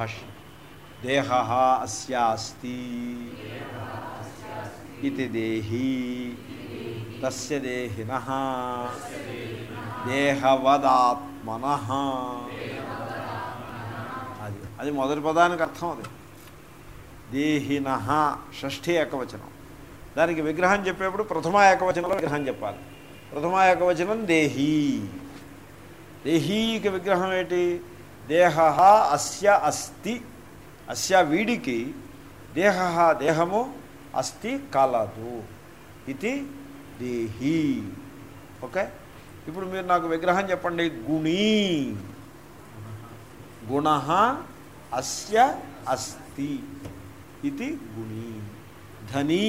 భాష్యం దేహ అస్య అస్తి ఇది దేహీ తస్య దేహిన దేహవదాత్మన అది అది మొదటి పదానికి అర్థం అది దేహిన షష్ఠీ ఏకవచనం దానికి విగ్రహం చెప్పేప్పుడు ప్రథమ ఏకవచనంలో విగ్రహం చెప్పాలి ప్రథమ ఏకవచనం దేహీ దేహీకి విగ్రహం ఏంటి దేహ అస్య అస్తి అస్య వీడికి దేహ దేహము అస్తి కలదు ఇది దేహీ ఓకే ఇప్పుడు మీరు నాకు విగ్రహం చెప్పండి గుణీ గుణ అస్య అస్తి ఇది గుణీ ధనీ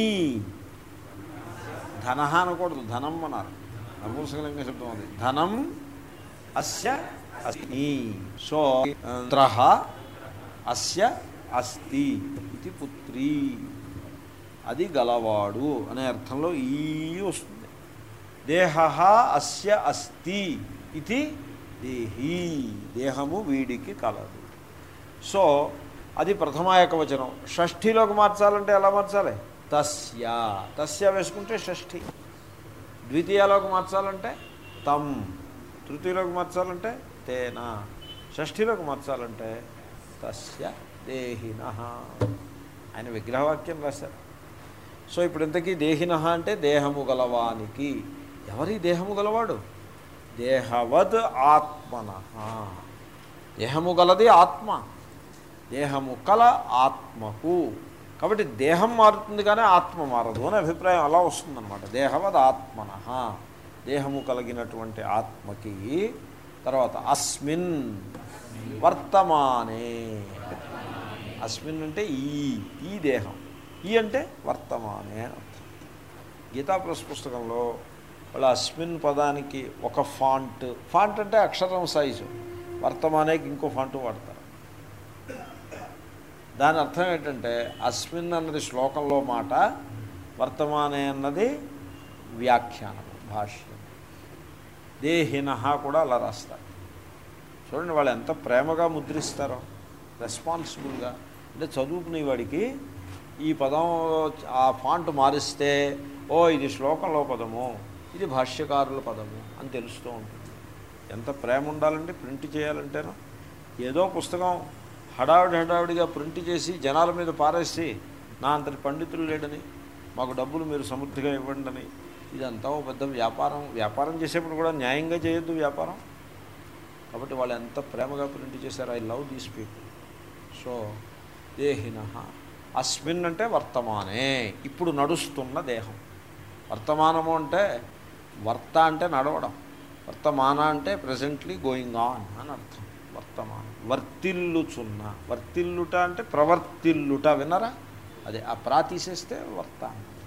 ధన అనకూడదు ధనం అన్నారు నపూంసకలింగ శబ్దం అది ధనం అస్య అస్తి సో పుత్ర అస్య అస్తి ఇది పుత్రీ అది గలవాడు అనే అర్థంలో ఈ వస్తుంది దేహ అస్య అస్తి ఇది దేహీ దేహము వీడికి కలదు సో అది ప్రథమ ఏకవచనం షష్ఠిలోకి మార్చాలంటే ఎలా మార్చాలి తస్య తస్య వేసుకుంటే షష్ఠి ద్వితీయలోకి మార్చాలంటే తం తృతీయలోకి మార్చాలంటే తేన షష్ఠిలోకి మార్చాలంటే తస్య దేహిన ఆయన విగ్రహవాక్యం రాశారు సో ఇప్పుడు ఇంతకీ దేహిన అంటే దేహము గలవానికి ఎవరి దేహము గలవాడు దేహవద్ ఆత్మన దేహము గలది ఆత్మ దేహము కల ఆత్మకు కాబట్టి దేహం మారుతుంది కానీ ఆత్మ మారదు అనే అభిప్రాయం అలా వస్తుందన్నమాట దేహవద్ ఆత్మన దేహము కలిగినటువంటి ఆత్మకి తర్వాత అస్మిన్ వర్తమానే అస్మిన్ అంటే ఈ ఈ దేహం ఈ అంటే వర్తమానే అని అర్థం గీతా ప్లస్ పుస్తకంలో వాళ్ళ అస్మిన్ పదానికి ఒక ఫాంట్ ఫాంట్ అంటే అక్షరం సైజు వర్తమానేకి ఇంకో ఫాంట్ వాడతారు దాని అర్థం ఏంటంటే అస్మిన్ అన్నది శ్లోకంలో మాట వర్తమానే అన్నది వ్యాఖ్యానం భాష్యం దేహిన కూడా అలా రాస్తారు చూడండి వాళ్ళు ఎంత ప్రేమగా ముద్రిస్తారో రెస్పాన్సిబుల్గా అంటే చదువుకునే వాడికి ఈ పదం ఆ ఫాంట్ మారిస్తే ఓ ఇది శ్లోకంలో పదము ఇది భాష్యకారుల పదము అని తెలుస్తూ ఉంటుంది ఎంత ప్రేమ ఉండాలంటే ప్రింట్ చేయాలంటేనో ఏదో పుస్తకం హడావిడి హడావిడిగా ప్రింట్ చేసి జనాల మీద పారేసి నా అంతటి పండితులు లేడని మాకు డబ్బులు మీరు సమృద్ధిగా ఇవ్వండి అని ఇదంతా ఓ పెద్ద వ్యాపారం వ్యాపారం చేసేప్పుడు కూడా న్యాయంగా చేయొద్దు వ్యాపారం కాబట్టి వాళ్ళు ఎంత ప్రేమగా ప్రింట్ చేశారు I love these people so దేహిన అస్మిన్ అంటే వర్తమానే ఇప్పుడు నడుస్తున్న దేహం వర్తమానము అంటే వర్త అంటే నడవడం వర్తమాన అంటే ప్రజెంట్లీ గోయింగ్ ఆన్ అని అర్థం వర్తమానం వర్తిల్లుచున్న వర్తిల్లుట అంటే ప్రవర్తిల్లుట వినరా అదే ఆ ప్రా తీసేస్తే వర్త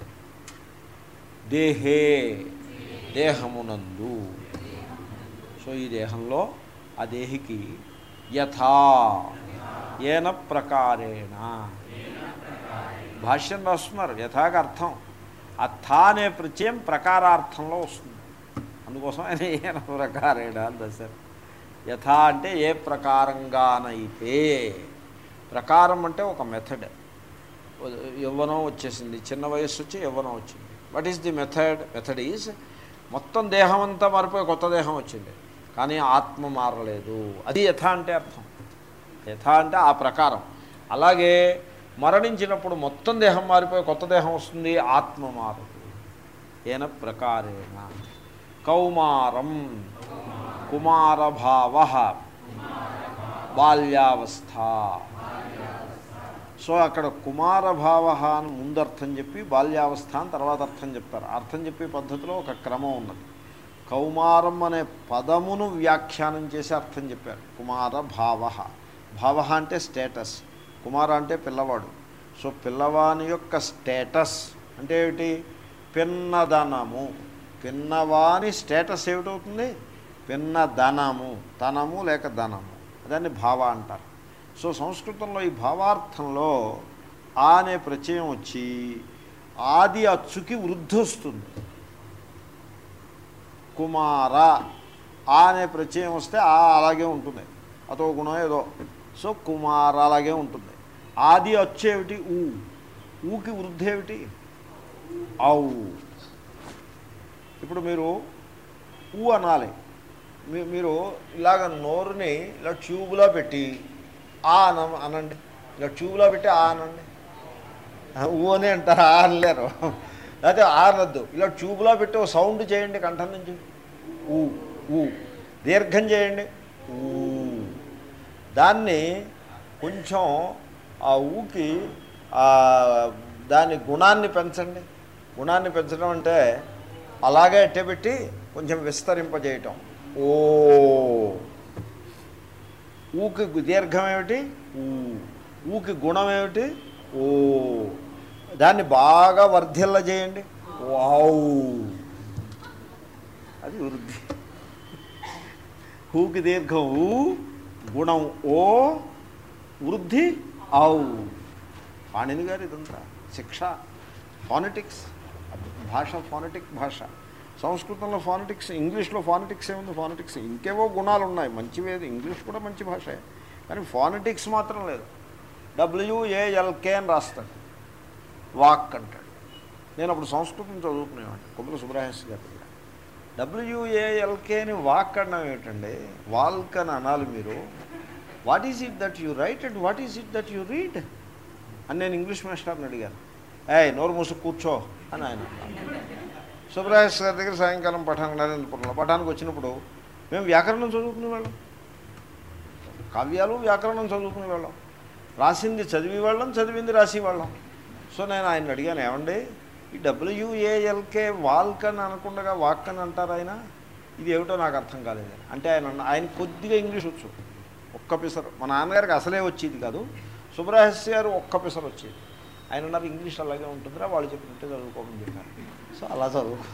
దేహే దేహమునందు సో ఈ దేహంలో ఆ దేహికి యథా ఏన ప్రకారేణ భాష్యం రాస్తున్నారు యథాగా అర్థం ఆ థా అనే ప్రత్యయం ప్రకారార్థంలో వస్తుంది అందుకోసం ఆయన ఏన ప్రకారేణ అని రాశారు యథా అంటే ఏ ప్రకారంగానైతే ప్రకారం అంటే ఒక మెథడ్ యవ్వనం వచ్చేసింది చిన్న వయస్సు వచ్చి యవ్వనం వచ్చింది what is the method method is మొత్తం దేహం అంతా మారిపోయి కొత్త దేహం వచ్చింది కానీ ఆత్మ మారలేదు అది యథ అంటే అర్థం యథ అంటే ఆ ప్రకారం అలాగే మరణించినప్పుడు మొత్తం దేహం మారిపోయి కొత్త దేహం వస్తుంది ఆత్మ మారదు ఏన ప్రకారేణ కౌమారం కుమారభావ బాల్యావస్థ సో అక్కడ కుమారభావ అని ముందు అర్థం చెప్పి బాల్యావస్థ అని తర్వాత అర్థం చెప్తారు అర్థం చెప్పే పద్ధతిలో ఒక క్రమం ఉన్నది కౌమారం అనే పదమును వ్యాఖ్యానం చేసి అర్థం చెప్పారు కుమార భావ భావ అంటే స్టేటస్ కుమార అంటే పిల్లవాడు సో పిల్లవాని యొక్క స్టేటస్ అంటే ఏమిటి పిన్నదనము పిన్నవాని స్టేటస్ ఏమిటవుతుంది పిన్నదనము తనము లేక ధనము దాన్ని భావ అంటారు సో సంస్కృతంలో ఈ భావార్థంలో ఆ అనే ప్రత్యయం వచ్చి ఆది అచ్చుకి వృద్ధి వస్తుంది కుమార ఆ అనే ప్రత్యయం వస్తే ఆ అలాగే ఉంటుంది అతో గుణం ఏదో సో కుమార అలాగే ఉంటుంది ఆది వచ్చేవిటి ఊ ఊకి వృద్ధి ఏమిటి ఔ ఇప్పుడు మీరు ఊ అనాలి మీ- మీరు ఇలాగ నోరుని ఇలా ట్యూబ్లో పెట్టి ఆ అన అనండి ఇలా ట్యూబ్లో పెట్టి ఆ అనండి ఆ, ఊ అని అంటారు ఆ అనలేరు లేకపోతే ఆ అనద్దు ఇలా ట్యూబ్లో పెట్టి ఒక సౌండ్ చేయండి కంఠం నుంచి ఊ ఊ దీర్ఘం చేయండి ఊ దాన్ని కొంచెం ఆ ఊకి ఆ దాని గుణాన్ని పెంచండి గుణాన్ని పెంచడం అంటే అలాగే ఎట్టబెట్టి కొంచెం విస్తరింపజేయటం ఓ ఊకి దీర్ఘం ఏమిటి ఊ ఊకి గుణం ఏమిటి ఓ దాన్ని బాగా వర్ధిల్ల చేయండి వావ్ అది వృద్ధి ఊకి దీర్ఘం ఊ గుణం ఓ వృద్ధి ఔ పాణిని గారు ఇదంతా శిక్ష ఫానటిక్స్ భాష ఫానటిక్ భాష సంస్కృతంలో ఫానటిక్స్ ఇంగ్లీష్లో ఫానటిక్స్ ఏముంది ఫానటిక్స్ ఇంకేవో గుణాలు ఉన్నాయి మంచివేది ఇంగ్లీష్ కూడా మంచి భాషే కానీ ఫానటిక్స్ మాత్రం లేదు డబ్ల్యూఏఎల్కే అని రాస్తాడు వాక్ అంటాడు నేను అప్పుడు సంస్కృతం చదువుకునేవాడిని కొమ్మల సుబ్రహ్మణ్య గారి దగ్గర డబ్ల్యూఏఎల్కే అని వాక్ అనడం ఏమిటండి వాల్క్ అని అనాలి మీరు what is it that you write and what is it that you read అని నేను ఇంగ్లీష్ మాస్టర్ని అడిగాను ఏ నోరు మూసు కూర్చో అని ఆయన అన్నారు. సుబ్రహ్మణ్య గారి దగ్గర సాయంకాలం పఠానికి నరేంద్రపురంలో పఠానికి వచ్చినప్పుడు మేము వ్యాకరణం చదువుకునే వాళ్ళం కావ్యాలు వ్యాకరణం చదువుకునే వాళ్ళం రాసింది చదివి వాళ్ళం చదివింది రాసి వాళ్ళం సో నేను ఆయన అడిగాను ఏమండి ఈ డబ్ల్యూఏఎల్కే వాల్క్ అని అనకుండా వాక్ అని అంటారు ఆయన ఇది ఏమిటో నాకు అర్థం కాలేదు అంటే ఆయన అన్న- ఆయన కొద్దిగా ఇంగ్లీష్ వచ్చు ఒక్క పిసరు మా నాన్నగారికి అసలే వచ్చేది కాదు సుబ్రహస్య గారు ఒక్క పిసరు వచ్చేది ఆయన అన్నారు ఇంగ్లీష్ అలాగే ఉంటుందిరా వాళ్ళు చెప్పినట్టు చదువుకోమని చెప్పారు సో అలా చదువుకో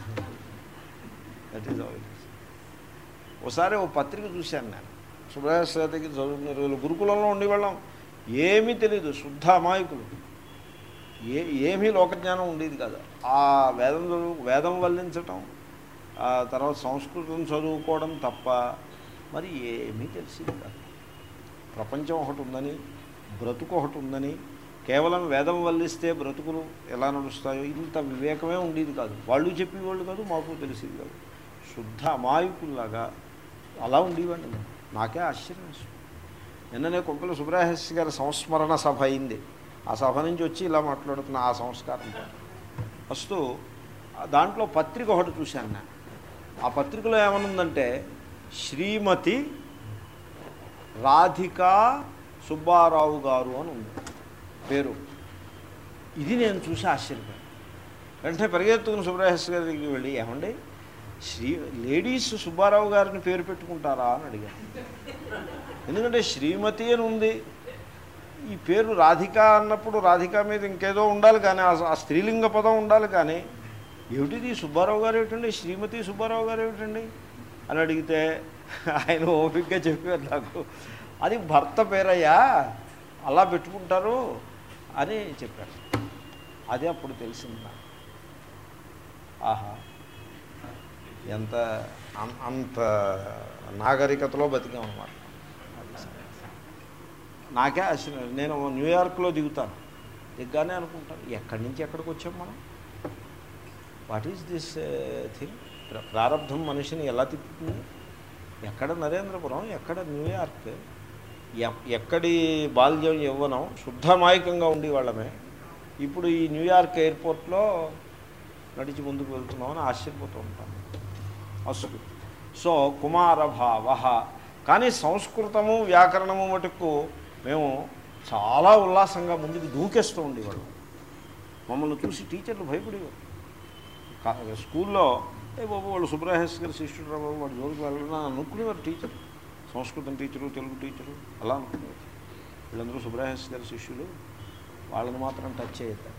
దట్ ఈజ్ ఆల్ ఒకసారి ఓ పత్రిక చూశాను నేను సుబ్రహస్య గారి దగ్గర చదువుకునే రోజులు గురుకులంలో ఉండేవాళ్ళం ఏమీ తెలియదు శుద్ధ అమాయకులు ఏ ఏమీ లోకజ్ఞానం ఉండేది కాదు ఆ వేదం చదువు వేదం వల్లించటం ఆ తర్వాత సంస్కృతం చదువుకోవడం తప్ప మరి ఏమీ తెలిసింది కాదు ప్రపంచం ఒకటి ఉందని బ్రతుకు ఒకటి ఉందని కేవలం వేదం వల్లిస్తే బ్రతుకులు ఎలా నడుస్తాయో ఇంత వివేకమే ఉండేది కాదు వాళ్ళు చెప్పేవాళ్ళు కాదు మాకు తెలిసేది కాదు శుద్ధ అమాయకుల్లాగా అలా ఉండేవాడిని నేను. నాకే ఆశ్చర్యం వేస్తుంది. నిన్ననే కొంపల సుబ్రహ్మణ్య గారి సంస్మరణ సభ అయింది ఆ సభ నుంచి వచ్చి ఇలా మాట్లాడుతున్న ఆ సంస్కారంతో ఫస్ట్ దాంట్లో పత్రిక ఒకటి చూశాను నేను ఆ పత్రికలో ఏమనుందంటే శ్రీమతి రాధికా సుబ్బారావు గారు అని ఉంది పేరు ఇది నేను చూసి ఆశ్చర్యపోయాను వెంటనే పరిగెత్తుకుని సుబ్రహ్మణ్య గారి దగ్గరికి వెళ్ళి ఏమండి శ్రీ లేడీస్ సుబ్బారావు గారిని పేరు పెట్టుకుంటారా అని అడిగాను ఎందుకంటే శ్రీమతి అని ఉంది ఈ పేరు రాధిక అన్నప్పుడు రాధిక మీద ఇంకేదో ఉండాలి కానీ ఆ- ఆ స్త్రీలింగ పదం ఉండాలి కానీ ఏమిటిది సుబ్బారావు గారు ఏమిటండి శ్రీమతి సుబ్బారావు గారు ఏమిటండి అని అడిగితే ఆయన ఓపికగా చెప్పారు నాకు అది భర్త పేరయ్యా అలా పెట్టుకుంటారు అని చెప్పారు అదే అప్పుడు తెలిసింది నాకు ఆహా ఎంత అం- అంత నాగరికతలో బతికాం అన్నమాట అది సంగతి. నాకే అసలు నేను న్యూయార్క్లో దిగుతాను దిగ్గానే అనుకుంటాను ఎక్కడి నుంచి ఎక్కడికి వచ్చాం మనం వాట్ ఈస్ దిస్ థింగ్ ప్రారంభం మనిషిని ఎలా తిప్పుతుంది ఎక్కడ నరేంద్రపురం ఎక్కడ న్యూయార్క్ ఎ- ఎక్కడి బాల్యం యవ్వనం శుద్ధమాయకంగా ఉండేవాళ్ళమే ఇప్పుడు ఈ న్యూయార్క్ ఎయిర్పోర్ట్లో నడిచి ముందుకు వెళ్తున్నామని ఆశ్చర్యపోతూ ఉంటాం అసలు సో కుమారభావ కానీ సంస్కృతము వ్యాకరణము మటుకు మేము చాలా ఉల్లాసంగా ముందుకు దూకేస్తూ ఉండేవాళ్ళం మమ్మల్ని చూసి టీచర్లు భయపడేవారు కా- స్కూల్లో ఏ బాబు వాళ్ళు సుబ్రహేష్ గారి శిష్యుడు రా బాబు వాడు జోలికి వెళ్ళడం అనుకునేవారు టీచర్ సంస్కృతం టీచరు తెలుగు టీచరు అలా అనుకునేవారు వీళ్ళందరూ సుబ్రహేష్ గారి శిష్యులు వాళ్ళని మాత్రం టచ్ చేయొద్దు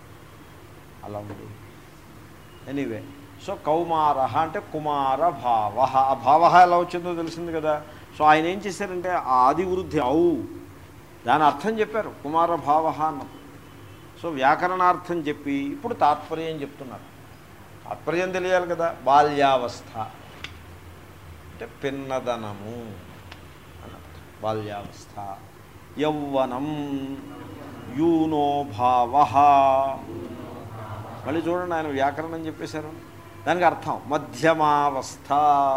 అలా ఉండేది ఎనీవే సో కౌమార అంటే కుమార భావ ఆ భావ ఎలా వచ్చిందో తెలిసింది కదా సో ఆయన ఏం చేశారంటే ఆ ఆది వృద్ధి అవు దాని అర్థం చెప్పారు కుమార భావ అన్నప్పుడు సో వ్యాకరణార్థం చెప్పి ఇప్పుడు తాత్పర్యం చెప్తున్నారు తాత్పర్యం తెలియాలి కదా బాల్యావస్థ అంటే పిన్నదనము అని అర్థం బాల్యావస్థ యౌవనం యూనో భావ మళ్ళీ చూడండి ఆయన వ్యాకరణం చెప్పేశారు దానికి అర్థం మధ్యమావస్థ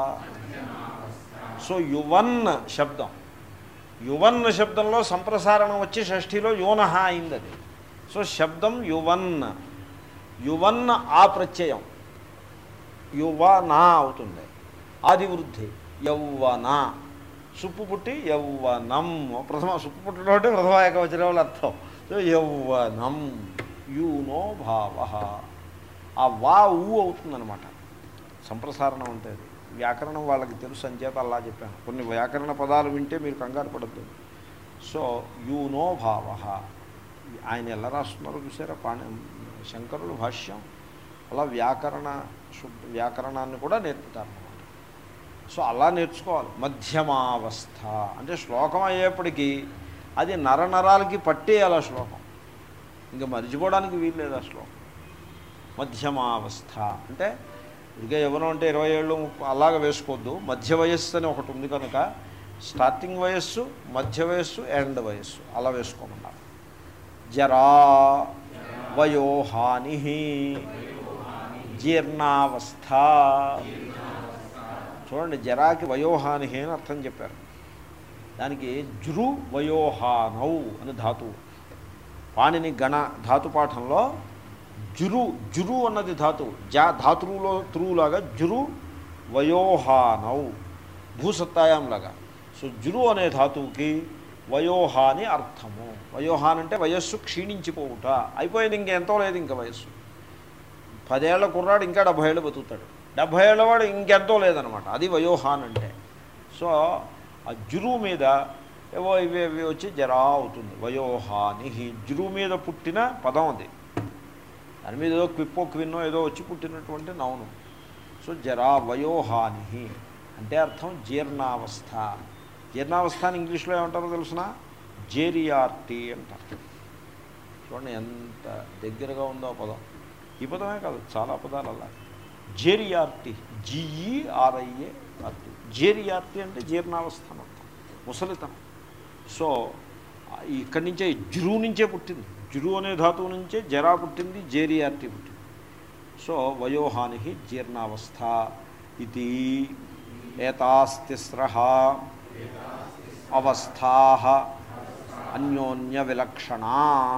సో యువన్ శబ్దం యువన్ శబ్దంలో సంప్రసారణం వచ్చి షష్ఠిలో యోనహ అయింది అది సో శబ్దం యువన్ యువన్ ఆ ప్రత్యయం యువనా అవుతుంది ఆది వృద్ధి యౌవన సుప్పు పుట్టి యౌవనం ప్రథమ సుప్పు పుట్టడం అంటే ప్రథమ ఏకవచనంలో అర్థం సో యౌవనం యూనో భావ ఆ వా ఊ అవుతుందన్నమాట సంప్రసారణం అంటే అది వ్యాకరణం వాళ్ళకి తెలుసు అంచేత అలా చెప్పాను కొన్ని వ్యాకరణ పదాలు వింటే మీరు కంగారు పడద్దు సో యూనో భావ ఆయన ఎలా రాస్తున్నారో చూసారా పాణి శంకరుడు భాష్యం అలా వ్యాకరణ శుద్ధ వ్యాకరణాన్ని కూడా నేర్పుతారు అన్నమాట సో అలా నేర్చుకోవాలి మధ్యమావస్థ అంటే శ్లోకం అయ్యేప్పటికీ అది నరనరాలకి పట్టేయాలి ఆ శ్లోకం ఇంకా మర్చిపోవడానికి వీల్లేదు ఆ శ్లోకం మధ్యమావస్థ అంటే ఇదిగే యవ్వనం అంటే ఇరవై ఏళ్ళు ముప్ప- అలాగ వేసుకోవద్దు మధ్య వయస్సు అని ఒకటి ఉంది కనుక స్టార్టింగ్ వయస్సు మధ్య వయస్సు ఎండ్ వయస్సు అలా వేసుకోమన్నారు జరా వయోహాని జీర్ణావస్థ చూడండి జరాకి వయోహాని అని అర్థం చెప్పారు దానికి జృ వయోహానౌ అని ధాతువు పాణిని గణ ధాతుపాఠంలో జురు జురు అన్నది ధాతువు జా ధాతువులో త్రువులాగా జురు వయోహానౌ భూసత్తాయం లాగా సో జురు అనే ధాతువుకి వయోహాని అర్థము వయోహాన్ అంటే వయస్సు క్షీణించిపోవుట అయిపోయింది ఇంకెంతో లేదు ఇంకా వయస్సు పదేళ్ల కుర్రాడు ఇంకా డెబ్భై ఏళ్ళు బతుకుతాడు డెబ్భై ఏళ్ళవాడు ఇంకెంతో లేదనమాట అది వయోహాన్ అంటే సో ఆ జురు మీద ఏవో ఇవి ఇవి వచ్చి జరా అవుతుంది వయోహాని జురు మీద పుట్టిన పదం అది దాని మీద ఏదో క్విప్పో క్విన్నో ఏదో వచ్చి పుట్టినటువంటి నౌను సో జరా వయోహాని అంటే అర్థం జీర్ణావస్థ జీర్ణావస్థ అని ఇంగ్లీష్లో ఏమంటారో తెలుసిన జేరియార్టీ అంటారు చూడండి ఎంత దగ్గరగా ఉందో ఆ పదం ఈ పదమే కాదు చాలా పదాలు అలా జేరియార్టీ జిఈఆర్ఐఏ ఆర్టీ జేరియార్టీ అంటే జీర్ణావస్థ అని అర్థం ముసలితనం సో ఆ ఇక్కడి నుంచే జురు నుంచే పుట్టింది జురు అనే ధాతువు నుంచే జరా పుట్టింది జేరియార్టీ పుట్టింది సో వయోహాని జీర్ణావస్థ ఇది ఏతాస్తిస్ర అవస్థా అన్యోన్య విలక్షణా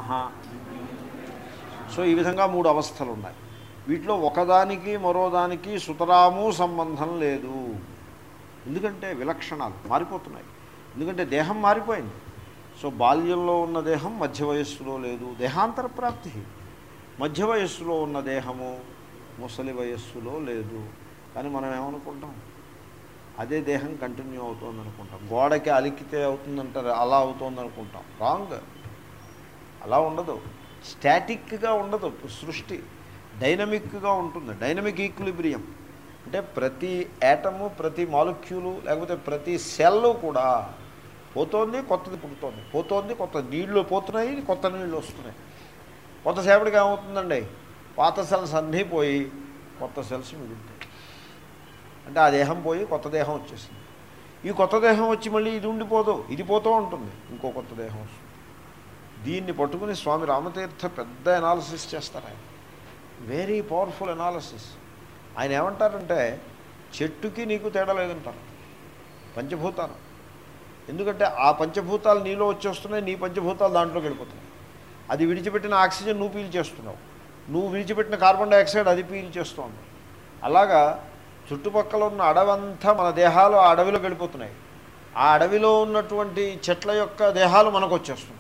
సో ఈ విధంగా మూడు అవస్థలు ఉన్నాయి వీటిలో ఒకదానికి మరోదానికి సుతరాము సంబంధం లేదు ఎందుకంటే విలక్షణాలు మారిపోతున్నాయి ఎందుకంటే దేహం మారిపోయింది సో బాల్యంలో ఉన్న దేహం మధ్య వయస్సులో లేదు దేహాంతర ప్రాప్తి మధ్య వయస్సులో ఉన్న దేహము ముసలి వయస్సులో లేదు కానీ మనం ఏమనుకుంటాం అదే దేహం కంటిన్యూ అవుతుంది అనుకుంటాం గోడకి అలికితే అవుతుందంటారు అలా అవుతుంది అనుకుంటాం రాంగ్ అలా ఉండదు స్టాటిక్గా ఉండదు సృష్టి డైనమిక్గా ఉంటుంది డైనమిక్ ఈక్విలిబ్రియం అంటే ప్రతి యాటము ప్రతి మాలిక్యూలు లేకపోతే ప్రతి సెల్ కూడా పోతోంది కొత్తది పుడుతోంది పోతోంది కొత్త నీళ్లు పోతున్నాయి కొత్త నీళ్ళు వస్తున్నాయి కొత్తసేపటికి ఏమవుతుందండి పాత సెల్స్ అన్నీ పోయి కొత్త సెల్స్ మిగులుతాయి అంటే ఆ దేహం పోయి కొత్త దేహం వచ్చేసింది ఈ కొత్త దేహం వచ్చి మళ్ళీ ఇది ఉండిపోదు ఇది పోతూ ఉంటుంది ఇంకో కొత్త దేహం వస్తుంది దీన్ని పట్టుకుని స్వామి రామతీర్థ పెద్ద ఎనాలిసిస్ చేస్తారు ఆయన వెరీ పవర్ఫుల్ ఎనాలిసిస్ ఆయన ఏమంటారంటే చెట్టుకి నీకు తేడా లేదంటారు పంచభూతాలు ఎందుకంటే ఆ పంచభూతాలు నీలో వచ్చేస్తున్నాయి నీ పంచభూతాలు దాంట్లోకి వెళ్ళిపోతున్నాయి అది విడిచిపెట్టిన ఆక్సిజన్ నువ్వు పీల్చేస్తున్నావు నువ్వు విడిచిపెట్టిన కార్బన్ డైఆక్సైడ్ అది పీల్చేస్తోంది అలాగా చుట్టుపక్కల ఉన్న అడవంతా మన దేహాలు ఆ అడవిలోకి వెళ్ళిపోతున్నాయి ఆ అడవిలో ఉన్నటువంటి చెట్ల యొక్క దేహాలు మనకు వచ్చేస్తున్నాయి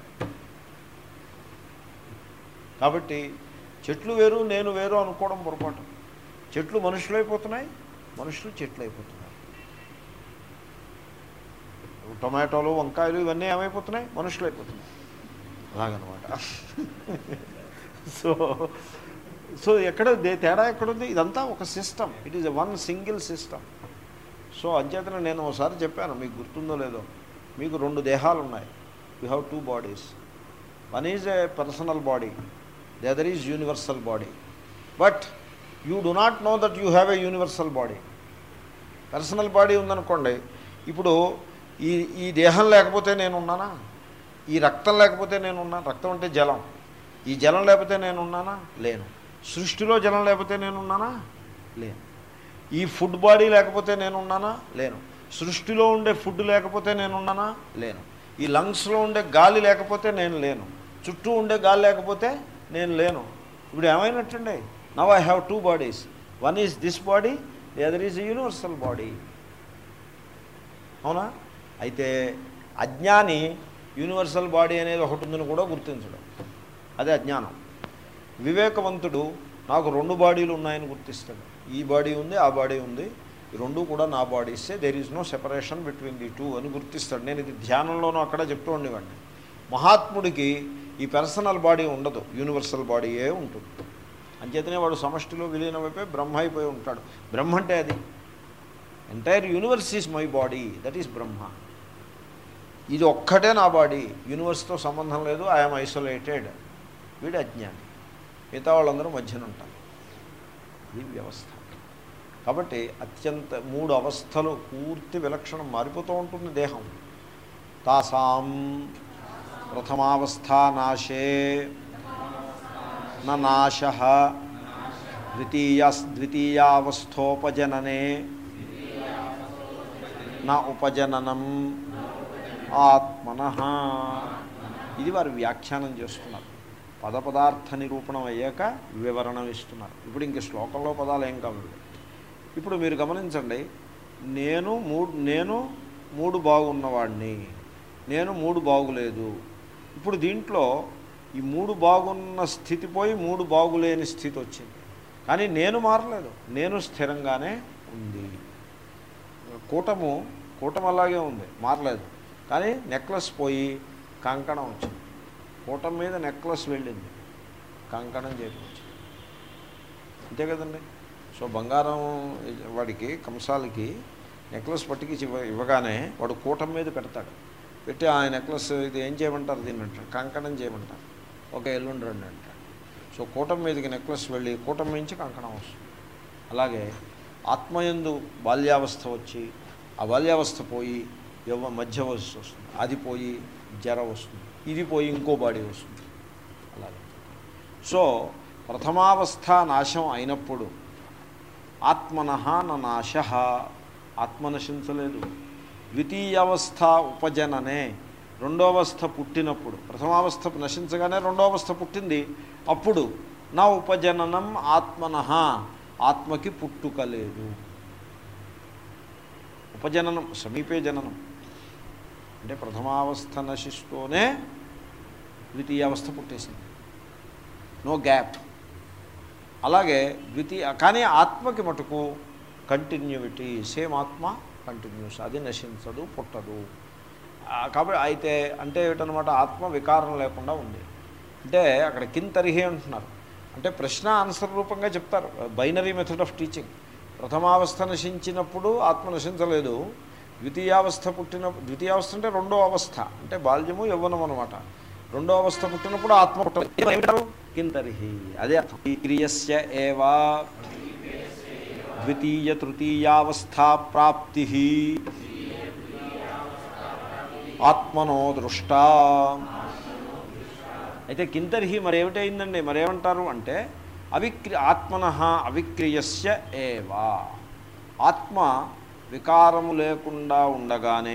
కాబట్టి చెట్లు వేరు నేను వేరు అనుకోవడం పొరపాటు చెట్లు మనుషులు అయిపోతున్నాయి మనుషులు చెట్లు అయిపోతున్నారు టొమాటోలు వంకాయలు ఇవన్నీ ఏమైపోతున్నాయి మనుషులు అయిపోతున్నాయి అలాగనమాట సో సో ఎక్కడ దే- తేడా ఎక్కడుంది ఇదంతా ఒక system it is one single system so అంచేతన నేను ఒకసారి చెప్పాను మీకు గుర్తుందో లేదో మీకు రెండు దేహాలు ఉన్నాయి you have two bodies one is a personal body the other is universal body but you do not know that you have a universal body personal body ఉందనుకోండి ఇప్పుడు ఈ ఈ దేహం లేకపోతే నేను ఉన్నానా ఈ రక్తం లేకపోతే నేనున్నాను రక్తం అంటే జలం ఈ జలం లేకపోతే నేనున్నానా లేను సృష్టిలో జలం లేకపోతే నేనున్నానా లేను ఈ ఫుడ్ బాడీ లేకపోతే నేనున్నానా లేను సృష్టిలో ఉండే ఫుడ్ లేకపోతే నేనున్నానా లేను ఈ లంగ్స్లో ఉండే గాలి లేకపోతే నేను లేను చుట్టూ ఉండే గాలి లేకపోతే నేను లేను ఇప్పుడు ఏమైనట్టండి now I have two bodies one is this body the other is universal body అవునా అయితే అజ్ఞాని యూనివర్సల్ బాడీ అనేది ఒకటి ఉందని కూడా గుర్తించడం అదే అజ్ఞానం వివేకవంతుడు నాకు రెండు బాడీలు ఉన్నాయని గుర్తిస్తాడు ఈ బాడీ ఉంది ఆ బాడీ ఉంది ఈ రెండు కూడా నా బాడీసే there is no separation between the two అని గుర్తిస్తాడు నేను ఇది ధ్యానంలోనూ అక్కడ చెప్తూ ఉండేవాడిని మహాత్ముడికి ఈ పర్సనల్ బాడీ ఉండదు యూనివర్సల్ బాడీయే ఉంటుంది అంచేతనే వాడు సమష్టిలో విలీనమైపోయి బ్రహ్మ అయిపోయి ఉంటాడు బ్రహ్మ అంటే అది entire universe is my body that is Brahma ఇది ఒక్కటే నా బాడీ యూనివర్స్తో సంబంధం లేదు ఐఎమ్ ఐసోలేటెడ్ వీడు అజ్ఞాని మిగతా వాళ్ళందరూ మధ్యన ఉంటారు ఇది వ్యవస్థ కాబట్టి అత్యంత మూడు అవస్థలు పూర్తి విలక్షణం మారిపోతూ ఉంటుంది దేహం తాసాం ప్రథమావస్థ నాశే నాశ ద్వితీయ ద్వితీయావస్థోపజననే నా ఉపజననం ఆత్మన ఇది వారు వ్యాఖ్యానం చేస్తున్నారు పద పదార్థ నిరూపణం అయ్యాక వివరణం ఇస్తున్నారు ఇప్పుడు ఇంక శ్లోకంలో పదాలు ఏం కావాలి ఇప్పుడు మీరు గమనించండి నేను మూడు నేను మూడు బాగున్నవాడిని నేను మూడు బాగులేదు ఇప్పుడు దీంట్లో ఈ మూడు బాగున్న స్థితి పోయి మూడు బాగులేని స్థితి వచ్చింది కానీ నేను మారలేదు నేను స్థిరంగానే ఉంది కూటము కూటం అలాగే ఉంది మారలేదు కానీ నెక్లెస్ పోయి కంకణం వచ్చింది కూటం మీద నెక్లెస్ వెళ్ళింది కంకణం చేయించింది అంతే కదండి సో బంగారం వాడికి కంసాలకి నెక్లెస్ పట్టుకి ఇవ్వ ఇవ్వగానే వాడు కూటం మీద పెడతాడు పెట్టి ఆ నెక్లెస్ ఇది ఏం చేయమంటారు దీన్ని అంటారు కంకణం చేయమంటారు ఒక ఎల్లుండి రండి అంటారు సో కూటం మీదకి నెక్లెస్ వెళ్ళి కూటం నుంచి కంకణం వస్తుంది అలాగే ఆత్మయందు బాల్యావస్థ వచ్చి ఆ బాల్యావస్థ పోయి యవ మధ్య వయస్సు వస్తుంది అది పోయి జర వస్తుంది ఇది పోయి ఇంకో బాడీ వస్తుంది అలాగే సో ప్రథమావస్థ నాశం అయినప్పుడు ఆత్మన నాశ ఆత్మ నశించలేదు ద్వితీయావస్థ ఉపజననే రెండో అవస్థ పుట్టినప్పుడు ప్రథమావస్థ నశించగానే రెండో అవస్థ పుట్టింది అప్పుడు నా ఉపజననం ఆత్మన ఆత్మకి పుట్టుక లేదు ఉపజననం సమీపే జననం అంటే ప్రథమావస్థ నశిస్తూనే ద్వితీయావస్థ పుట్టేసింది నో గ్యాప్ అలాగే ద్వితీయ కానీ ఆత్మకి మటుకు కంటిన్యూటీ సేమ్ ఆత్మ కంటిన్యూస్ అది నశించదు పుట్టదు కాబట్టి అయితే అంటే ఏమిటనమాట ఆత్మ వికారం లేకుండా ఉంది అంటే అక్కడ కింతరిహి అంటున్నారు అంటే ప్రశ్న ఆన్సర్ రూపంగా చెప్తారు బైనరీ మెథడ్ ఆఫ్ టీచింగ్ ప్రథమావస్థ నశించినప్పుడు ఆత్మ నశించలేదు ద్వితీయావస్థ పుట్టిన ద్వితీయావస్థ అంటే రెండో అవస్థ అంటే బాల్యము యవ్వనం అనమాట రెండో అవస్థ పుట్టినప్పుడు ఆత్మ పుట్టలేదు కింతరిహి అదే అర్థం క్రియస్య ఏవా ద్వితీయ తృతీయావస్థా ప్రాప్తి ఆత్మనో దృష్ట అయితే కింతర్హి మరేమిటైందండి మరేమంటారు అంటే అవిక్రి ఆత్మన అవిక్రియస్య ఏవా ఆత్మ వికారము లేకుండా ఉండగానే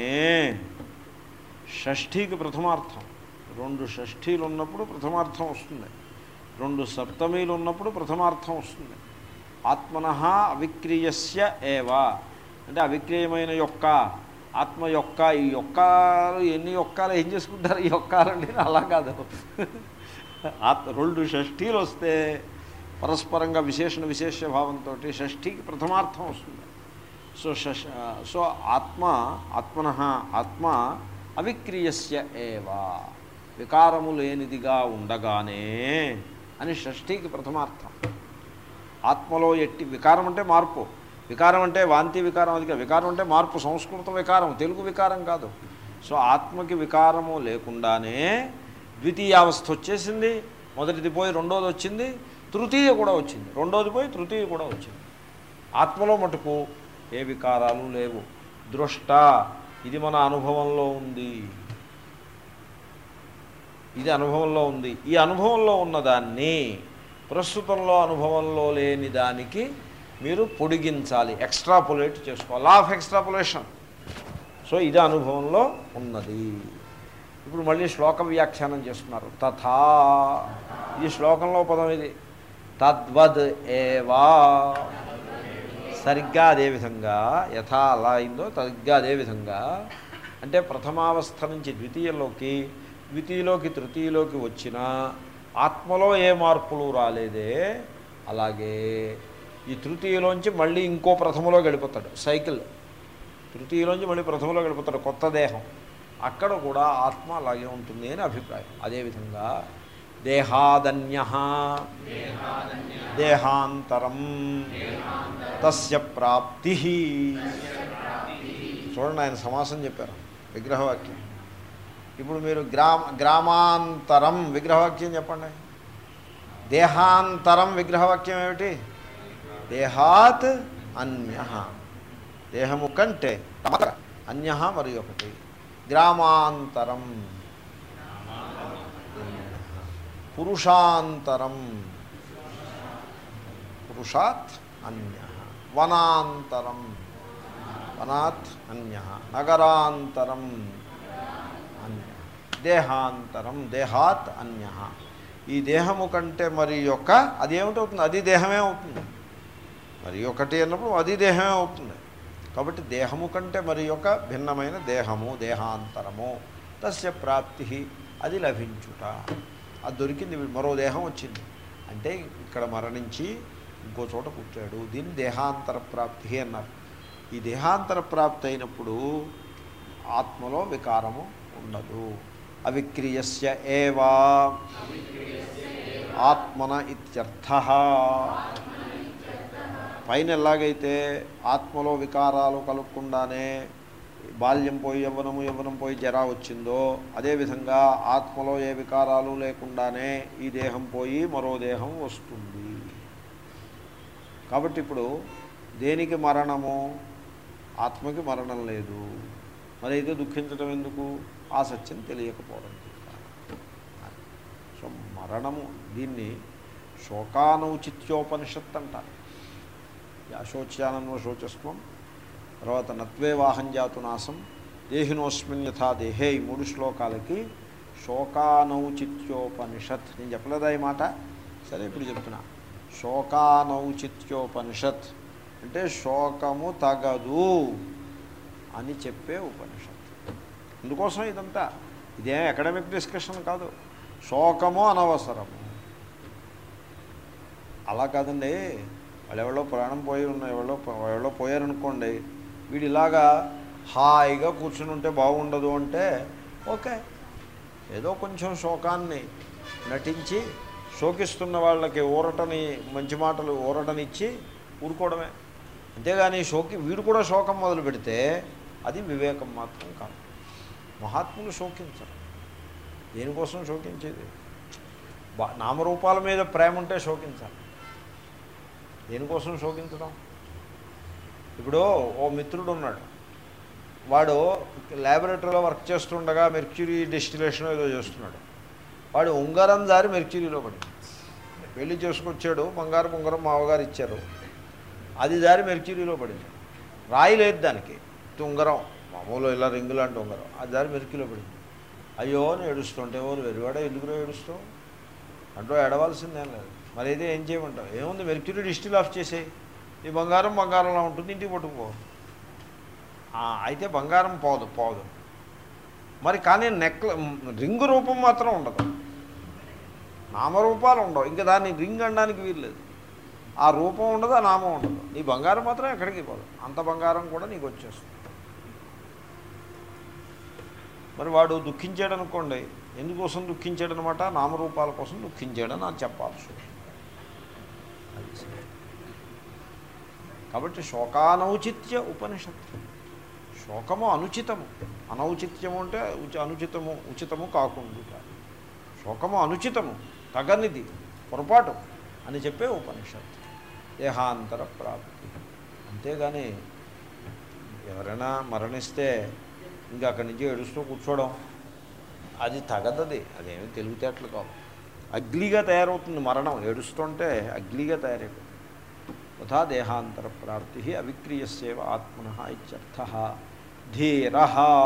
షష్ఠీకి ప్రథమార్థం రెండు షష్ఠీలు ఉన్నప్పుడు ప్రథమార్థం వస్తుంది రెండు సప్తమీలు ఉన్నప్పుడు ప్రథమార్థం వస్తుంది ఆత్మన అవిక్రియస్య ఏవా అంటే అవిక్రియమైన యొక్క ఆత్మ యొక్క ఈ యొక్కాలు ఎన్ని యొక్కాలు ఏం చేసుకుంటారు ఈ యొక్కాలండి అలా కాదు ఆత్మ రెండు షష్ఠీలు వస్తే పరస్పరంగా విశేషణ విశేష భావంతో షష్ఠీకి ప్రథమార్థం వస్తుంది సో షష్ సో ఆత్మ ఆత్మన ఆత్మ అవిక్రియస్య ఏవా వికారము లేనిదిగా ఉండగానే అని షష్ఠీకి ప్రథమార్థం ఆత్మలో ఎట్టి వికారం అంటే మార్పు వికారం అంటే వాంతి వికారం అది కాదు. వికారం అంటే మార్పు సంస్కృత వికారం తెలుగు వికారం కాదు సో ఆత్మకి వికారము లేకుండానే ద్వితీయావస్థ వచ్చేసింది మొదటిది పోయి రెండోది వచ్చింది తృతీయ కూడా వచ్చింది రెండోది పోయి తృతీయ కూడా వచ్చింది ఆత్మలో మటుకు ఏ వికారాలు లేవు దృష్ట ఇది మన అనుభవంలో ఉంది ఇది అనుభవంలో ఉంది ఈ అనుభవంలో ఉన్నదాన్ని ప్రస్తుతంలో అనుభవంలో లేని దానికి మీరు పొడిగించాలి ఎక్స్ట్రాపులేట్ చేసుకోవాలి లా ఆఫ్ ఎక్స్ట్రాపులేషన్ సో ఇది అనుభవంలో ఉన్నది ఇప్పుడు మళ్ళీ శ్లోక వ్యాఖ్యానం చేస్తున్నారు తథా ఈ శ్లోకంలో పదం ఇది తద్వద్ ఏవా సరిగ్గా అదేవిధంగా యథా అలా అయిందో సరిగ్గా అదేవిధంగా అంటే ప్రథమావస్థ నుంచి ద్వితీయలోకి ద్వితీయలోకి తృతీయలోకి వచ్చిన ఆత్మలో ఏ మార్పులు రాలేదే అలాగే ఈ తృతీయలోంచి మళ్ళీ ఇంకో ప్రథమలో గడిపోతాడు సైకిల్ తృతీయలోంచి మళ్ళీ ప్రథమలో గడిపోతాడు కొత్త దేహం అక్కడ కూడా ఆత్మ అలాగే ఉంటుంది అని అభిప్రాయం అదేవిధంగా దేహాదన్య దేహాంతరం తస్య ప్రాప్తి చూడండి ఆయన సమాసం చెప్పారు విగ్రహవాక్యం ఇప్పుడు మీరు గ్రామ గ్రామాంతరం విగ్రహవాక్యం చెప్పండి దేహాంతరం విగ్రహవాక్యం ఏమిటి దేహాత్ అన్య దేహము కంటే అన్య మరి ఒకటి గ్రామాంతరం పురుషాంతరం పురుషాత్ అన్య వనాంతరం వనాత్ అన్య నగరాంతరం అన్య దేహాంతరం దేహాత్ అన్య ఈ దేహము కంటే మరి యొక్క అది ఏమిటవుతుంది అది దేహమే అవుతుంది మరి ఒకటి అన్నప్పుడు అది దేహమే అవుతుంది కాబట్టి దేహము కంటే మరి యొక్క భిన్నమైన దేహము దేహాంతరము తస్య ప్రాప్తి అది లభించుట అది దొరికింది మరో దేహం వచ్చింది అంటే ఇక్కడ మరణించి ఇంకో చోట కూర్చాడు దీన్ని దేహాంతర ప్రాప్తి అన్నారు ఈ దేహాంతర ప్రాప్తి అయినప్పుడు ఆత్మలో వికారము ఉండదు అవిక్రియస్య ఏవా ఆత్మన ఇత్యర్థ పైన ఎలాగైతే ఆత్మలో వికారాలు కలగకుండానే బాల్యం పోయి యవ్వనము యవ్వనం పోయి జరా వచ్చిందో అదేవిధంగా ఆత్మలో ఏ వికారాలు లేకుండానే ఈ దేహం పోయి మరో దేహం వస్తుంది కాబట్టి ఇప్పుడు దేనికి మరణము ఆత్మకి మరణం లేదు మరి అయితే దుఃఖించడం ఎందుకు ఆ సత్యం తెలియకపోవడం సో మరణము దీన్ని శోకానౌచిత్యోపనిషత్ అంటారు అశోచ్యానన్వ శోచస్వం తర్వాత నత్వే వాహం జాతు నాశం దేహినోస్మిన్ యథా దేహే ఈ మూడు శ్లోకాలకి శోకానౌచిత్యోపనిషత్ నేను చెప్పలేదా ఈ మాట సరే ఇప్పుడు చెప్తున్నా శోకానౌచిత్యోపనిషత్ అంటే శోకము తగదు అని చెప్పే ఉపనిషత్ అందుకోసం ఇదంతా ఇదేం అకాడమిక్ డిస్కషన్ కాదు శోకము అనవసరము అలా కాదండి వాళ్ళు ఎవరో ప్రాణం పోయి ఉన్న ఎవరో ఎవరో పోయారనుకోండి వీడు ఇలాగా హాయిగా కూర్చుని ఉంటే బాగుండదు అంటే ఓకే ఏదో కొంచెం శోకాన్ని నటించి శోకిస్తున్న వాళ్ళకి ఊరటని మంచి మాటలు ఊరటనిచ్చి ఊరుకోవడమే అంతేగాని శోకి వీడు కూడా శోకం మొదలు పెడితే అది వివేకం మాత్రం కాదు మహాత్ములు శోకించరు దేనికోసం శోకించేది బా నామరూపాల మీద ప్రేమ ఉంటే శోకించాలి దేనికోసం శోకించడం ఇప్పుడు ఓ మిత్రుడు ఉన్నాడు వాడు ల్యాబొరేటరీలో వర్క్ చేస్తుండగా మెర్క్యూరీ డెస్టిలేషన్ ఏదో చేస్తున్నాడు వాడు ఉంగరం దారి మెర్క్యూరీలో పడింది పెళ్లి చేసుకొచ్చాడు బంగారం ఉంగరం మావగారు ఇచ్చారు అది దారి మెర్క్యూరీలో పడింది రాయి లేదు దానికి ఇది ఉంగరం మామూలు ఇలా రింగు లాంటి ఉంగరం అది దారి మెర్క్యూరీలో పడింది అయ్యో అని ఏడుస్తుంటే ఎవరు వెరివాడ ఎందుకులో ఏడుస్తావు అంటూ ఏడవలసిందేం లేదు మరి అయితే ఏం చేయమంటావు ఏముంది మెర్క్యూరీ డిస్టిల్ ఆఫ్ చేసేయి ఈ బంగారం బంగారంలా ఉంటుంది ఇంటికి పట్టుకుపో ఆ, అయితే బంగారం పోదు పోదు మరి కానీ నెక్ల రింగు రూపం మాత్రం ఉండదు నామరూపాలు ఉండవు ఇంకా దాన్ని రింగ్ అనడానికి వీల్లేదు ఆ రూపం ఉండదు ఆ నామం ఉండదు నీ బంగారం మాత్రం ఎక్కడికి పోదు అంత బంగారం కూడా నీకు వచ్చేస్తుంది మరి వాడు దుఃఖించాడు అనుకోండి ఎందుకోసం దుఃఖించాడు అనమాట నామరూపాల కోసం దుఃఖించాడని నాకు చెప్పాల్సి ఉంది. అది సరే. కాబట్టి శోకానౌచిత్య ఉపనిషత్తు శోకము అనుచితము అనౌచిత్యము అంటే ఉచి అనుచితము ఉచితము కాకుండా శోకము అనుచితము తగనిది పొరపాటు అని చెప్పే ఉపనిషత్తు దేహాంతర ప్రాప్తి అంతేగాని ఎవరైనా మరణిస్తే ఇంకా అక్కడి నుంచి ఏడుస్తూ కూర్చోవడం అది తగదది అదేమి తెలివితేటలు కావు అగ్లీగా తయారవుతుంది మరణం ఏడుస్తుంటే అగ్లీగా తయారైపోతుంది తథా దేహాంతర ప్రాప్తి అవిక్రీయస్యవ ఆత్మన ఇత్యర్థ ధీర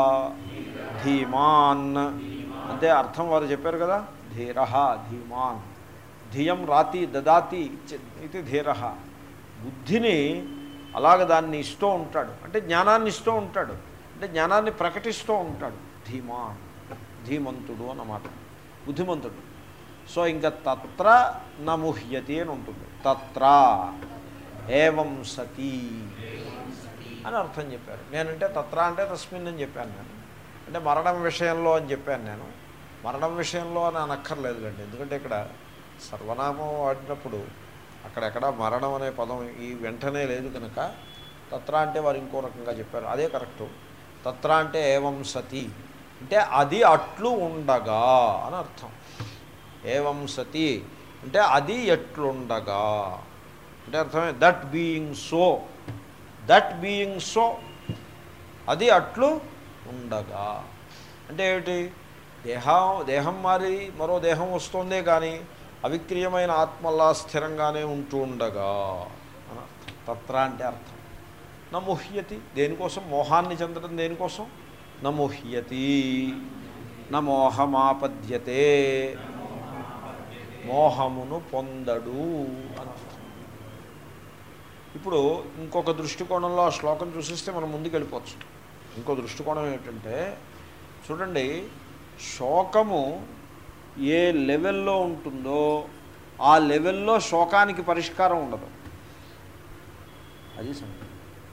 ధీమాన్ అంటే అర్థం వారు చెప్పారు కదా ధీర ధీమాన్ ధియం రాతి దదాతి ఇచ్చ- ఇది ధీర బుద్ధిని అలాగ దాన్ని ఇస్తూ ఉంటాడు అంటే జ్ఞానాన్ని ఇస్తూ ఉంటాడు అంటే జ్ఞానాన్ని ప్రకటిస్తూ ఉంటాడు ధీమాన్ ధీమంతుడు అన్నమాట బుద్ధిమంతుడు సో ఇంకా తత్ర నముహ్యతి అని ఉంటుంది తత్ర ఏవం సతీ అని అర్థం చెప్పారు నేనంటే తత్ర అంటే తస్మిన్ అని చెప్పాను నేను అంటే మరణం విషయంలో అని చెప్పాను నేను మరణం విషయంలో అని అనక్కర్లేదు కండి ఎందుకంటే ఇక్కడ సర్వనామం వాడినప్పుడు అక్కడెక్కడ మరణం అనే పదం ఈ వెంటనే లేదు కనుక తత్ర అంటే వారు ఇంకో రకంగా చెప్పారు అదే కరెక్టు తత్ర అంటే ఏవం సతి అంటే అది అట్లు ఉండగా అని అర్థం ఏవం సతి అంటే అది ఎట్లుండగా అంటే అర్థమే that being so that being so అది అట్లు ఉండగా అంటే ఏమిటి దేహం దేహం మారి మరో దేహం వస్తుందే కానీ అవిక్రీయమైన ఆత్మల్లా స్థిరంగానే ఉంటూ ఉండగా అని అర్థం తత్ర అంటే అర్థం నముహ్యతి దేనికోసం మోహాన్ని చెందడం దేనికోసం నముహ్యతి నమోహమాపద్యతే మోహమును పొందడు అని అర్థం ఇప్పుడు ఇంకొక దృష్టికోణంలో ఆ శ్లోకం చూసిస్తే మనం ముందుకు వెళ్ళిపోవచ్చు ఇంకో దృష్టికోణం ఏమిటంటే చూడండి శోకము ఏ లెవెల్లో ఉంటుందో ఆ లెవెల్లో శోకానికి పరిష్కారం ఉండదు అది సంగతి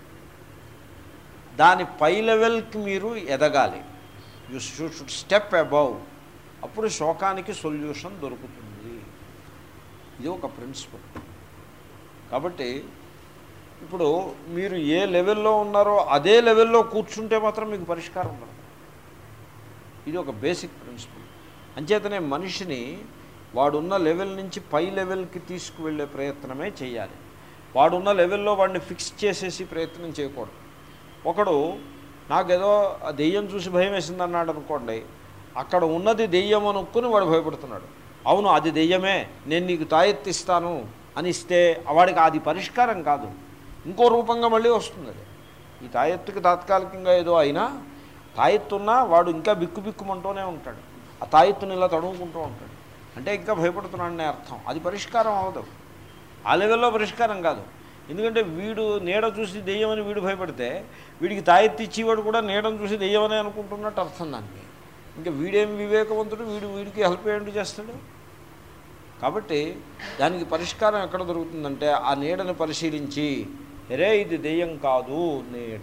దాని పై లెవెల్కి మీరు ఎదగాలి యు షుడ్ స్టెప్ అబౌవ్ అప్పుడు శోకానికి సొల్యూషన్ దొరుకుతుంది ఇది ఒక ప్రిన్సిపల్ కాబట్టి ఇప్పుడు మీరు ఏ లెవెల్లో ఉన్నారో అదే లెవెల్లో కూర్చుంటే మాత్రం మీకు పరిష్కారం ఉండదు ఇది ఒక బేసిక్ ప్రిన్సిపల్ అంచేతనే మనిషిని వాడున్న లెవెల్ నుంచి పై లెవెల్కి తీసుకువెళ్ళే ప్రయత్నమే చేయాలి వాడున్న లెవెల్లో వాడిని ఫిక్స్ చేసేసి ప్రయత్నం చేయకూడదు ఒకడు నాకేదో ఆ దెయ్యం చూసి భయం వేసింది అన్నాడు అనుకోండి అక్కడ ఉన్నది దెయ్యం అనుకుని వాడు భయపడుతున్నాడు అవును అది దెయ్యమే నేను నీకు తాయెత్తిస్తాను అని ఇస్తే వాడికి అది పరిష్కారం కాదు ఇంకో రూపంగా మళ్ళీ వస్తుంది అది ఈ తాయెత్తుకి తాత్కాలికంగా ఏదో అయినా తాయెత్తున్నా వాడు ఇంకా బిక్కు బిక్కుమంటూనే ఉంటాడు ఆ తాయెత్తుని ఇలా తడుముకుంటూ ఉంటాడు అంటే ఇంకా భయపడుతున్నాడనే అర్థం అది పరిష్కారం అవ్వదు ఆ లెవెల్లో పరిష్కారం కాదు ఎందుకంటే వీడు నీడ చూసి దెయ్యమని వీడు భయపడితే వీడికి తాయెత్తి ఇచ్చేవాడు కూడా నీడను చూసి దెయ్యమని అనుకుంటున్నట్టు అర్థం దానికి ఇంకా వీడేం వివేకవంతుడు వీడు వీడికి హెల్ప్ ఏంటి చేస్తాడు కాబట్టి దానికి పరిష్కారం ఎక్కడ దొరుకుతుందంటే ఆ నీడని పరిశీలించి రే ఇది దెయ్యం కాదు నీడ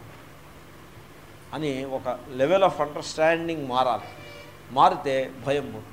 అని ఒక లెవెల్ ఆఫ్ అండర్స్టాండింగ్ మారాలి మారితే భయం పోతుంది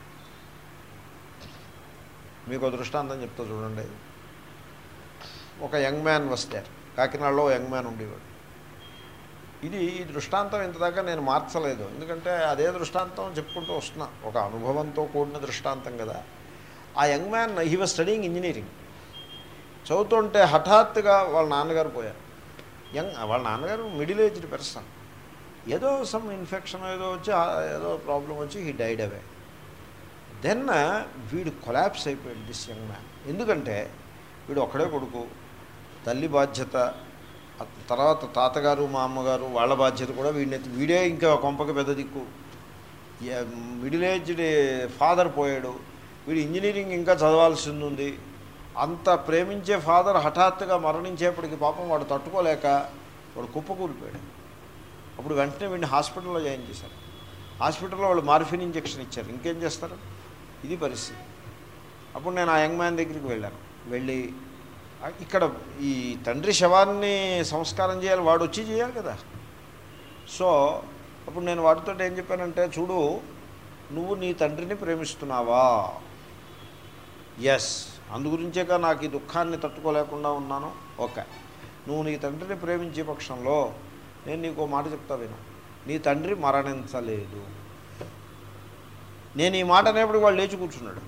మీకు ఒక దృష్టాంతం చెప్తా చూడండి ఒక యంగ్ మ్యాన్ వస్తే కాకినాడలో యంగ్ మ్యాన్ ఉండేవాడు ఇది ఈ దృష్టాంతం ఇంతదాకా నేను మార్చలేదు ఎందుకంటే అదే దృష్టాంతం చెప్పుకుంటూ వస్తున్నా ఒక అనుభవంతో కూడిన దృష్టాంతం కదా ఆ young man he was studying engineering చదువుతుంటే హఠాత్తుగా వాళ్ళ నాన్నగారు పోయారు యంగ్ వాళ్ళ నాన్నగారు మిడిల్ ఏజ్డ్ పర్సన్ ఏదో సమ్ ఇన్ఫెక్షన్ ఏదో వచ్చి ఆ ఏదో ప్రాబ్లం వచ్చి హీ డైడ్ అవే దెన్ వీడు కొలాప్స్ అయిపోయాడు దిస్ యంగ్ మ్యాన్ ఎందుకంటే వీడు ఒక్కడే కొడుకు తల్లి బాధ్యత ఆ తర్వాత తాతగారు మా అమ్మగారు వాళ్ళ బాధ్యత కూడా వీడిని వీడే ఇంకా కొంపకి పెద్ద దిక్కు ఏ- మిడిల్ ఏజ్డ్ ఫాదర్ పోయాడు వీడు ఇంజనీరింగ్ ఇంకా చదవాల్సింది ఉంది అంత ప్రేమించే ఫాదర్ హఠాత్తుగా మరణించేప్పటికి పాపం వాడు తట్టుకోలేక వాడు కుప్పకూలిపోయాడు అప్పుడు వెంటనే వీడిని హాస్పిటల్లో జాయిన్ చేశారు హాస్పిటల్లో వాళ్ళు మార్ఫిన్ ఇంజెక్షన్ ఇచ్చారు ఇంకేం చేస్తారు ఇది పరిస్థితి అప్పుడు నేను ఆ యంగ్ మ్యాన్ దగ్గరికి వెళ్ళాను వెళ్ళి "ఆ, ఇక్కడ ఈ తండ్రి శవాన్ని సంస్కారం చేయాలి వాడు వచ్చి చేయాలి కదా సో అప్పుడు నేను వాడితో ఏం చెప్పానంటే చూడు నువ్వు నీ తండ్రిని ప్రేమిస్తున్నావా ఎస్ అందుగురించేగా నాకు ఈ దుఃఖాన్ని తట్టుకోలేకుండా ఉన్నాను ఓకే నువ్వు నీ తండ్రిని ప్రేమించే పక్షంలో నేను నీకు ఓ మాట చెప్తా విను నీ తండ్రి మరణించలేదు నేను ఈ మాట అనేప్పుడు వాడు లేచి కూర్చున్నాడు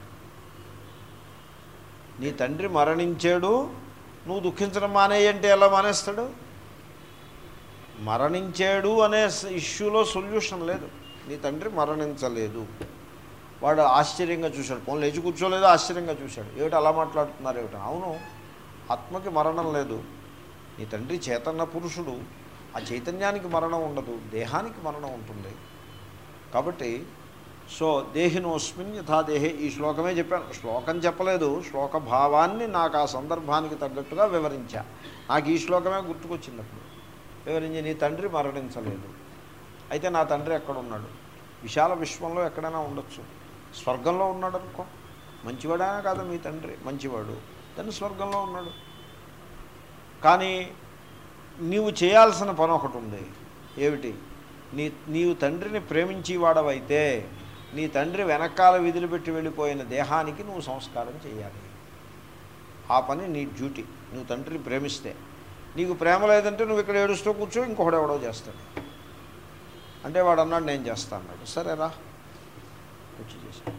నీ తండ్రి మరణించాడు నువ్వు దుఃఖించడం మానేయంటే ఎలా మానేస్తాడు మరణించాడు అనే స- ఇష్యూలో సొల్యూషన్ లేదు నీ తండ్రి మరణించలేదు వాడు ఆశ్చర్యంగా చూశాడు పోనీ లేచి కూర్చోలేదు ఆశ్చర్యంగా చూశాడు ఏమిటి అలా మాట్లాడుతున్నారు ఏమిటి అవును ఆత్మకి మరణం లేదు నీ తండ్రి చైతన్య పురుషుడు ఆ చైతన్యానికి మరణం ఉండదు దేహానికి మరణం ఉంటుంది కాబట్టి సో దేహినోస్మిన్ యథా దేహే ఈ శ్లోకమే చెప్పాను శ్లోకం చెప్పలేదు శ్లోక భావాన్ని నాకు ఆ సందర్భానికి తగ్గట్టుగా వివరించా నాకు ఈ శ్లోకమే గుర్తుకొచ్చింది అప్పుడు వివరించి నీ తండ్రి మరణించలేదు అయితే నా తండ్రి ఎక్కడ ఉన్నాడు విశాల విశ్వంలో ఎక్కడైనా ఉండొచ్చు స్వర్గంలో ఉన్నాడు అనుకో మంచివాడైనా కాదు మీ తండ్రి మంచివాడు తను స్వర్గంలో ఉన్నాడు కానీ నీవు చేయాల్సిన పని ఒకటి ఉంది ఏమిటి నీ నీవు తండ్రిని ప్రేమించేవాడవైతే నీ తండ్రి వెనకాల విధులు పెట్టి వెళ్ళిపోయిన దేహానికి నువ్వు సంస్కారం చేయాలి ఆ పని నీ డ్యూటీ నువ్వు తండ్రిని ప్రేమిస్తే నీకు ప్రేమ లేదంటే నువ్వు ఇక్కడ ఏడుస్తూ కూర్చో ఇంకొకడు ఎవడో చేస్తాడు అంటే వాడు అన్నాడు నేను చేస్తా అన్నాడు సరేరా వచ్చి చేశాడు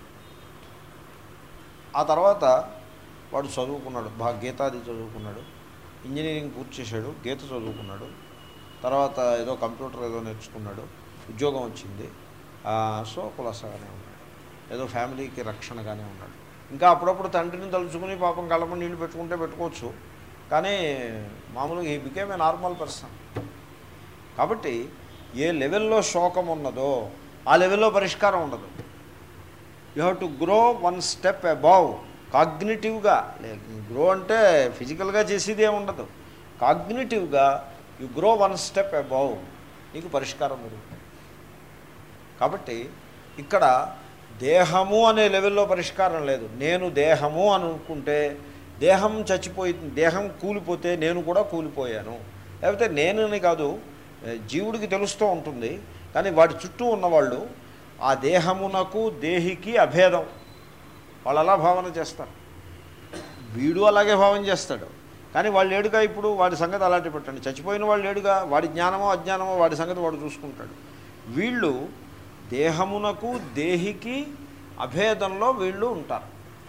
ఆ తర్వాత వాడు చదువుకున్నాడు బాగా గీతాది చదువుకున్నాడు ఇంజనీరింగ్ పూర్తి చేశాడు గీత చదువుకున్నాడు తర్వాత ఏదో కంప్యూటర్ ఏదో నేర్చుకున్నాడు ఉద్యోగం వచ్చింది ఆ, సో కులసగానే ఉన్నాడు ఏదో ఫ్యామిలీకి రక్షణగానే ఉన్నాడు ఇంకా అప్పుడప్పుడు తండ్రిని తలుచుకుని పాపం కళ్ళమ నీళ్ళు పెట్టుకుంటే పెట్టుకోవచ్చు కానీ మామూలుగా he became a normal person కాబట్టి ఏ లెవెల్లో శోకం ఉన్నదో ఆ లెవెల్లో పరిష్కారం ఉండదు you have to grow one step above కాగ్నిటివ్గా గ్రో అంటే ఫిజికల్గా చేసేది ఏమి ఉండదు కాగ్నిటివ్గా you grow one step above నీకు పరిష్కారం దొరుకుతుంది కాబట్టి ఇక్కడ దేహము అనే లెవెల్లో పరిష్కారం లేదు నేను దేహము అని అనుకుంటే దేహం చచ్చిపోయి దేహం కూలిపోతే నేను కూడా కూలిపోయాను లేకపోతే నేనని కాదు ఏ, జీవుడికి తెలుస్తూ ఉంటుంది కానీ వాటి చుట్టూ ఉన్నవాళ్ళు ఆ దేహమునకు దేహికి అభేదం వాళ్ళు అలా భావన చేస్తారు వీడు అలాగే భావన చేస్తాడు కానీ వాళ్ళు ఏడుగా ఇప్పుడు వాడి సంగతి అలాంటి పెట్టండి చచ్చిపోయిన వాళ్ళు ఏడుగా వాడి జ్ఞానమో అజ్ఞానమో వాడి సంగతి వాడు చూసుకుంటాడు వీళ్ళు దేహమునకు దేహికి అభేదంలో వీళ్ళు ఉంటారు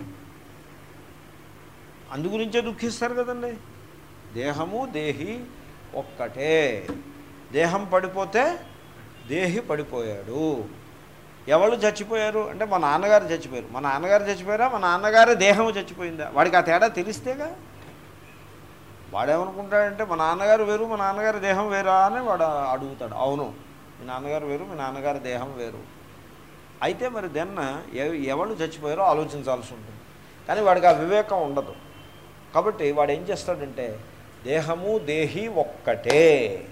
అందుగురించే దుఃఖిస్తారు కదండి దేహము దేహి ఒక్కటే దేహం పడిపోతే దేహి పడిపోయాడు ఎవరు చచ్చిపోయారు అంటే మా నాన్నగారు చచ్చిపోయారు మా నాన్నగారు చచ్చిపోయారా మా నాన్నగారి దేహం చచ్చిపోయిందా వాడికి ఆ తేడా తెలిస్తేగా వాడేమనుకుంటాడంటే మా నాన్నగారు వేరు మా నాన్నగారి దేహం వేరా అని వాడు అడుగుతాడు అవును మీ నాన్నగారు వేరు మీ నాన్నగారి దేహం వేరు అయితే మరి దెన్న ఎవ- ఎవరు చచ్చిపోయారో ఆలోచించాల్సి ఉంటుంది కానీ వాడికి ఆ వివేకం ఉండదు కాబట్టి వాడు ఏం చేస్తాడంటే దేహము దేహి ఒక్కటే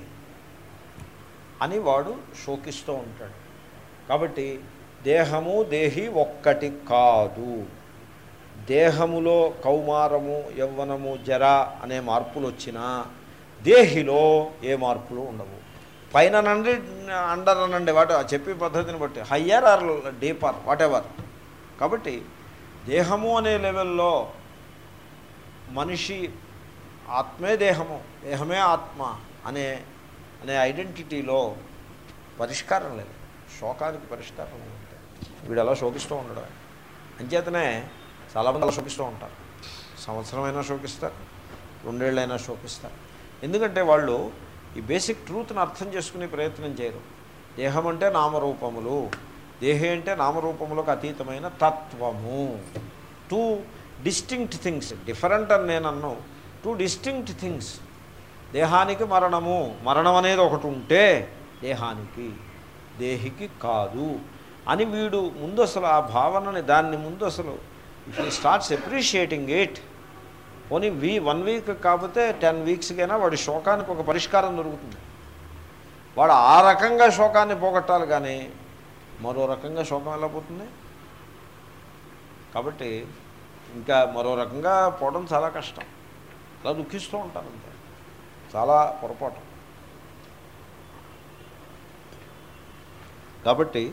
అని వాడు శోకిస్తూ ఉంటాడు కాబట్టి దేహము దేహి ఒక్కటి కాదు దేహములో కౌమారము యవ్వనము జర అనే మార్పులు వచ్చినా దేహిలో ఏ మార్పులు ఉండవు పైన నండి అండర్ అనండి వాటి ఆ చెప్పే పద్ధతిని బట్టి higher or deeper whatever కాబట్టి దేహము అనే లెవెల్లో మనిషి ఆత్మే దేహము దేహమే ఆత్మ అనే అనే ఐడెంటిటీలో పరిష్కారం లేదు శోకానికి పరిష్కారం లేదు వీడు ఎలా శోకిస్తూ ఉండడం అంచేతనే చాలామంది అలా శోకిస్తూ ఉంటారు సంవత్సరమైనా శోకిస్తారు రెండేళ్ళైనా శోకిస్తారు ఎందుకంటే వాళ్ళు ఈ బేసిక్ ట్రూత్ని అర్థం చేసుకునే ప్రయత్నం చేయరు దేహం అంటే నామరూపములు దేహే అంటే నామరూపములకు అతీతమైన తత్వము టూ డిస్టింక్ట్ థింగ్స్ డిఫరెంట్ అని నేను అన్ను టూ డిస్టింక్ట్ థింగ్స్ దేహానికి మరణము మరణం అనేది ఒకటి ఉంటే దేహానికి దేహికి కాదు అని వీడు ముందు అసలు ఆ భావనని దాన్ని ముందు అసలు if you starts appreciating it పోనీ వీ వన్ వీక్ కాకపోతే టెన్ వీక్స్కైనా వాడి శోకానికి ఒక పరిష్కారం దొరుకుతుంది వాడు ఆ రకంగా శోకాన్ని పోగొట్టాలి కానీ మరో రకంగా శోకం ఎలా పోతుంది కాబట్టి ఇంకా మరో రకంగా పోవడం చాలా కష్టం అలా దుఃఖిస్తూ ఉంటారు అంతే చాలా పొరపాటు కాబట్టి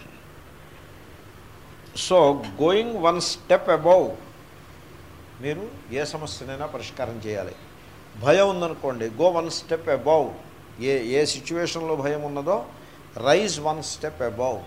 so going one step above మీరు ఏ సమస్యనైనా పరిష్కారం చేయాలి భయం ఉందనుకోండి గో వన్ స్టెప్ అబౌవ్ ఏ ఏ సిచ్యువేషన్లో భయం ఉన్నదో రైజ్ వన్ స్టెప్ అబౌవ్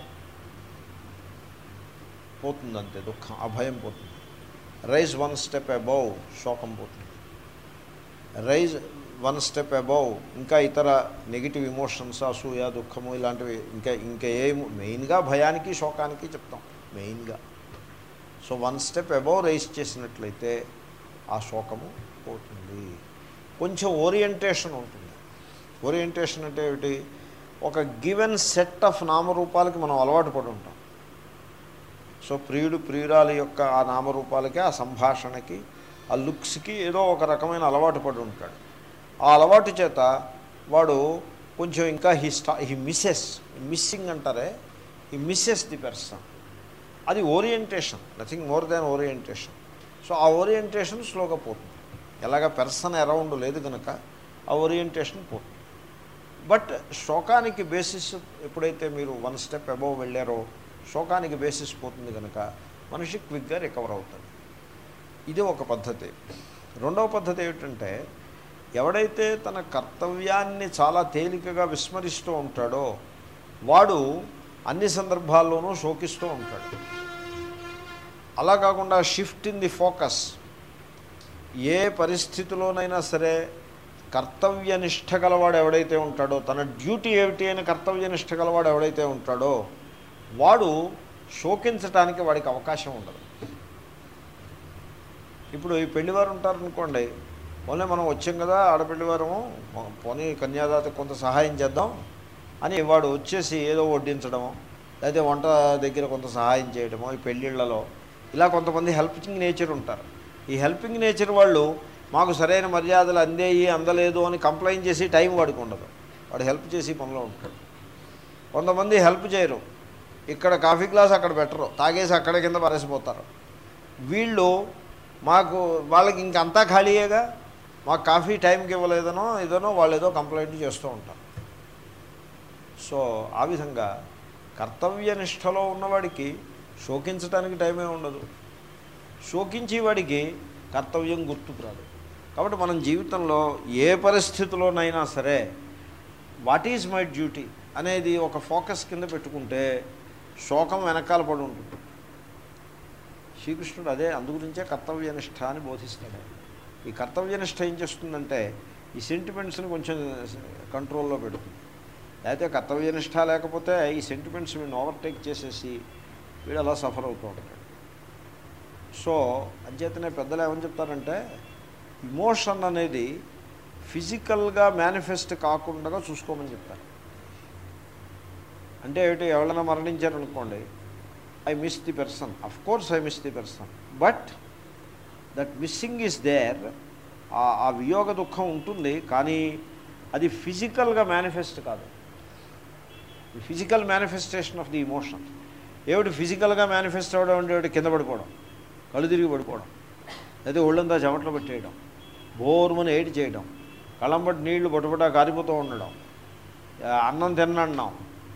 పోతుందంతే దుఃఖం ఆ భయం పోతుంది రైజ్ వన్ స్టెప్ అబౌవ్ శోకం పోతుంది రైజ్ వన్ స్టెప్ అబౌవ్ ఇంకా ఇతర నెగిటివ్ ఇమోషన్స్ అసూయ దుఃఖము ఇలాంటివి ఇంకా ఇంకా ఏ మెయిన్గా భయానికి శోకానికి చెప్తాం మెయిన్గా so one step above raise చేసినట్లయితే ఆ శోకము పోతుంది కొంచెం ఓరియంటేషన్ ఉంటుంది ఓరియంటేషన్ అంటే ఏమిటి ఒక గివెన్ సెట్ ఆఫ్ నామరూపాలకి మనం అలవాటు పడి ఉంటాం సో ప్రియుడు ప్రియురాల యొక్క ఆ నామరూపాలకి ఆ సంభాషణకి ఆ లుక్స్కి ఏదో ఒక రకమైన అలవాటు పడి ఉంటాడు ఆ అలవాటు చేత వాడు కొంచెం ఇంకా హీ స్టా హీ మిస్సెస్ మిస్సింగ్ అంటారే హీ మిస్సెస్ ది పర్సన్ అది orientation nothing more than orientation so ఆ ఓరియంటేషన్ స్లోగా పోతుంది ఎలాగ పెర్సన్ అరౌండ్ లేదు కనుక ఆ ఓరియంటేషన్ పోతుంది బట్ శోకానికి బేసిస్ ఎప్పుడైతే మీరు వన్ స్టెప్ అబవ్ వెళ్ళారో శోకానికి బేసిస్ పోతుంది కనుక మనిషి క్విక్గా రికవర్ అవుతుంది ఇది ఒక పద్ధతి రెండవ పద్ధతి ఏమిటంటే ఎవడైతే తన కర్తవ్యాన్ని చాలా తేలికగా విస్మరిస్తూ ఉంటాడో వాడు అన్ని సందర్భాల్లోనూ శోకిస్తూ ఉంటాడు అలా కాకుండా షిఫ్ట్ ఇన్ ది ఫోకస్ ఏ పరిస్థితిలోనైనా సరే కర్తవ్యనిష్ట గలవాడు ఎవడైతే ఉంటాడో తన డ్యూటీ ఏమిటి అని కర్తవ్యనిష్ట గలవాడు ఎవడైతే ఉంటాడో వాడు శోకించటానికి వాడికి అవకాశం ఉండదు ఇప్పుడు ఈ పెళ్లివారు ఉంటారనుకోండి పోనీ మనం వచ్చాం కదా ఆడపెళ్లివారము పోనీ కన్యాదాత కొంత సహాయం చేద్దాం అని వాడు వచ్చేసి ఏదో వడ్డించడమో లేకపోతే వంట దగ్గర కొంత సహాయం చేయడమో ఈ పెళ్ళిళ్ళలో ఇలా కొంతమంది హెల్పింగ్ నేచర్ ఉంటారు ఈ హెల్పింగ్ నేచర్ వాళ్ళు మాకు సరైన మర్యాదలు అందేయి అందలేదు అని కంప్లైంట్ చేసి టైం వాడికి ఉండదు వాడు హెల్ప్ చేసి పనిలో ఉంటాడు కొంతమంది హెల్ప్ చేయరు ఇక్కడ కాఫీ గ్లాస్ అక్కడ పెట్టరు తాగేసి అక్కడ కింద పరేసిపోతారు వీళ్ళు మాకు వాళ్ళకి ఇంకంతా ఖాళీయేగా మాకు కాఫీ టైంకి ఇవ్వలేదనో ఏదనో వాళ్ళు ఏదో కంప్లైంట్ చేస్తూ ఉంటారు సో ఆ విధంగా కర్తవ్యనిష్టలో ఉన్నవాడికి శోకించడానికి టైమే ఉండదు శోకించేవాడికి కర్తవ్యం గుర్తుకు రాదు కాబట్టి మనం జీవితంలో ఏ పరిస్థితిలోనైనా సరే వాట్ ఈజ్ మై డ్యూటీ అనేది ఒక ఫోకస్ కింద పెట్టుకుంటే శోకం వెనకాల పడి ఉంటుంది శ్రీకృష్ణుడు అదే అందుగురించే కర్తవ్యనిష్ట అని బోధిస్తాడు ఈ కర్తవ్యనిష్ట ఏం చేస్తుందంటే ఈ సెంటిమెంట్స్ని కొంచెం కంట్రోల్లో పెడుతుంది లేకపోతే కర్తవ్యనిష్ట లేకపోతే ఈ సెంటిమెంట్స్ వీడిని ఓవర్టేక్ చేసేసి వీడు అలా సఫర్ అవుతూ ఉంటాడు సో అంచేతనే పెద్దలు ఏమని చెప్తారంటే ఇమోషన్ అనేది ఫిజికల్గా మేనిఫెస్ట్ కాకుండా చూసుకోమని చెప్తారు అంటే ఏమిటి ఎవరైనా మరణించారనుకోండి I miss the person of course I miss the person but that missing is there ఆ వియోగ దుఃఖం ఉంటుంది కానీ అది ఫిజికల్గా మేనిఫెస్ట్ కాదు physical manifestation of the emotion ఏమిటి ఫిజికల్గా మేనిఫెస్ట్ అవ్వడం అంటే ఏమిటి కింద పడిపోవడం కళ్ళు తిరిగి పడిపోవడం లేదా ఒళ్ళంతా చెమటలు పెట్టేయడం బోరుమని ఏడి చేయడం కళ్ళం బట్టి నీళ్లు బొటబొట కారిపోతూ ఉండడం అన్నం తిన్నన్నాం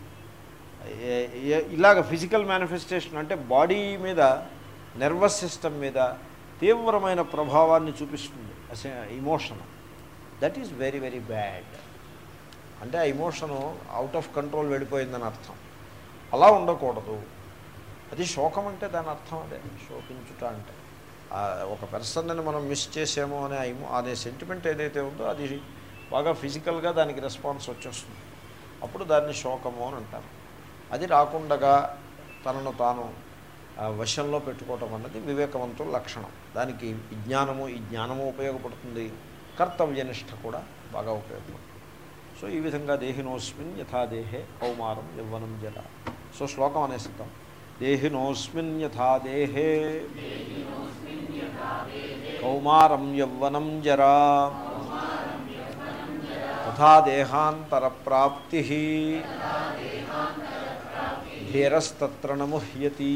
ఇలాగ ఫిజికల్ మేనిఫెస్టేషన్ అంటే బాడీ మీద నర్వస్ సిస్టమ్ మీద తీవ్రమైన ప్రభావాన్ని చూపిస్తుంది అసే emotion that is very very bad అంటే ఆ ఇమోషను అవుట్ ఆఫ్ కంట్రోల్ వెళ్ళిపోయిందని అర్థం అలా ఉండకూడదు అది శోకం అంటే దాని అర్థం అదే శోకించుట అంటే ఒక పర్సన్ని మనం మిస్ చేసామో అనే ఇమో అనే సెంటిమెంట్ ఏదైతే ఉందో అది బాగా ఫిజికల్గా దానికి రెస్పాన్స్ వచ్చేస్తుంది అప్పుడు దాన్ని శోకము అని అంటారు అది రాకుండగా తనను తాను వశంలో పెట్టుకోవటం అన్నది వివేకవంతుల లక్షణం దానికి విజ్ఞానము ఈ జ్ఞానము ఉపయోగపడుతుంది కర్తవ్యనిష్ట కూడా బాగా ఉపయోగపడుతుంది సో ఈ విధంగా దేహినోస్మిన్ యథా దేహే కౌమారం యవ్వనం జర సో శ్లోకం అనేసిద్దాం దేహినోస్మిన్ యథా దేహే కౌమారం యవ్వనం జరా తథా దేహాంతర ప్రాప్తి ధీరస్తత్ర నముహ్యతి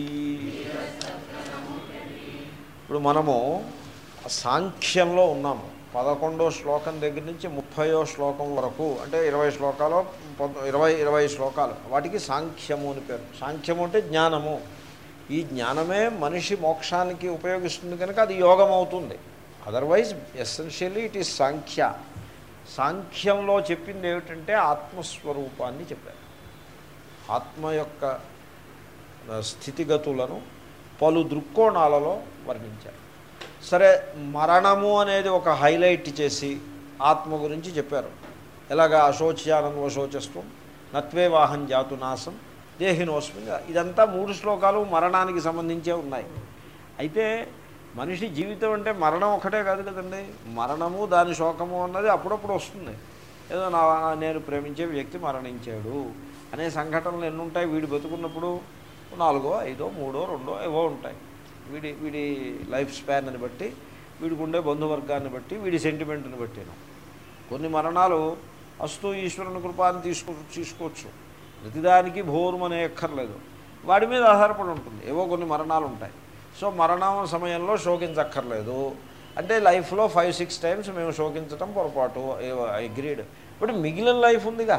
ఇప్పుడు మనము సాంఖ్యంలో ఉన్నాము పదకొండో శ్లోకం దగ్గర నుంచి ముప్పయో శ్లోకం వరకు అంటే ఇరవై శ్లోకాలు ఇరవై ఇరవై శ్లోకాలు వాటికి సాంఖ్యము అని పేరు సాంఖ్యము అంటే జ్ఞానము ఈ జ్ఞానమే మనిషి మోక్షానికి ఉపయోగిస్తుంది కనుక అది యోగం అవుతుంది otherwise essentially it is Sankhya సాంఖ్యంలో చెప్పింది ఏమిటంటే ఆత్మస్వరూపాన్ని చెప్పారు ఆత్మ యొక్క స్థితిగతులను పలు దృక్కోణాలలో వర్ణించారు సరే మరణము అనేది ఒక హైలైట్ చేసి ఆత్మ గురించి చెప్పారు ఎలాగా అశోచ్యానంద శోచస్వం నత్వే వాహం జాతు నాశం దేహినోస్మిన్ ఇదంతా మూడు శ్లోకాలు మరణానికి సంబంధించే ఉన్నాయి అయితే మనిషి జీవితం అంటే మరణం ఒకటే కాదు కదండి మరణము దాని శోకము అన్నది అప్పుడప్పుడు వస్తుంది ఏదో నా నేను ప్రేమించే వ్యక్తి మరణించాడు అనే సంఘటనలు ఎన్ని ఉంటాయి వీడు బతుకున్నప్పుడు నాలుగో ఐదో మూడో రెండో ఏవో ఉంటాయి వీడి వీడి లైఫ్ స్పాన్ అని బట్టి వీడికి ఉండే బంధువర్గాన్ని బట్టి వీడి సెంటిమెంట్ని బట్టిను కొన్ని మరణాలు అస్తు ఈశ్వరుని కృపాన్ని తీసుకో తీసుకోవచ్చు ప్రతిదానికి భోరుమనే ఎక్కర్లేదు వాడి మీద ఆధారపడి ఉంటుంది ఏవో కొన్ని మరణాలు ఉంటాయి సో మరణం సమయంలో శోకించక్కర్లేదు అంటే లైఫ్లో ఫైవ్ సిక్స్ టైమ్స్ మేము శోకించటం పొరపాటు అగ్రీడ్ బట్ మిగిలిన లైఫ్ ఉందిగా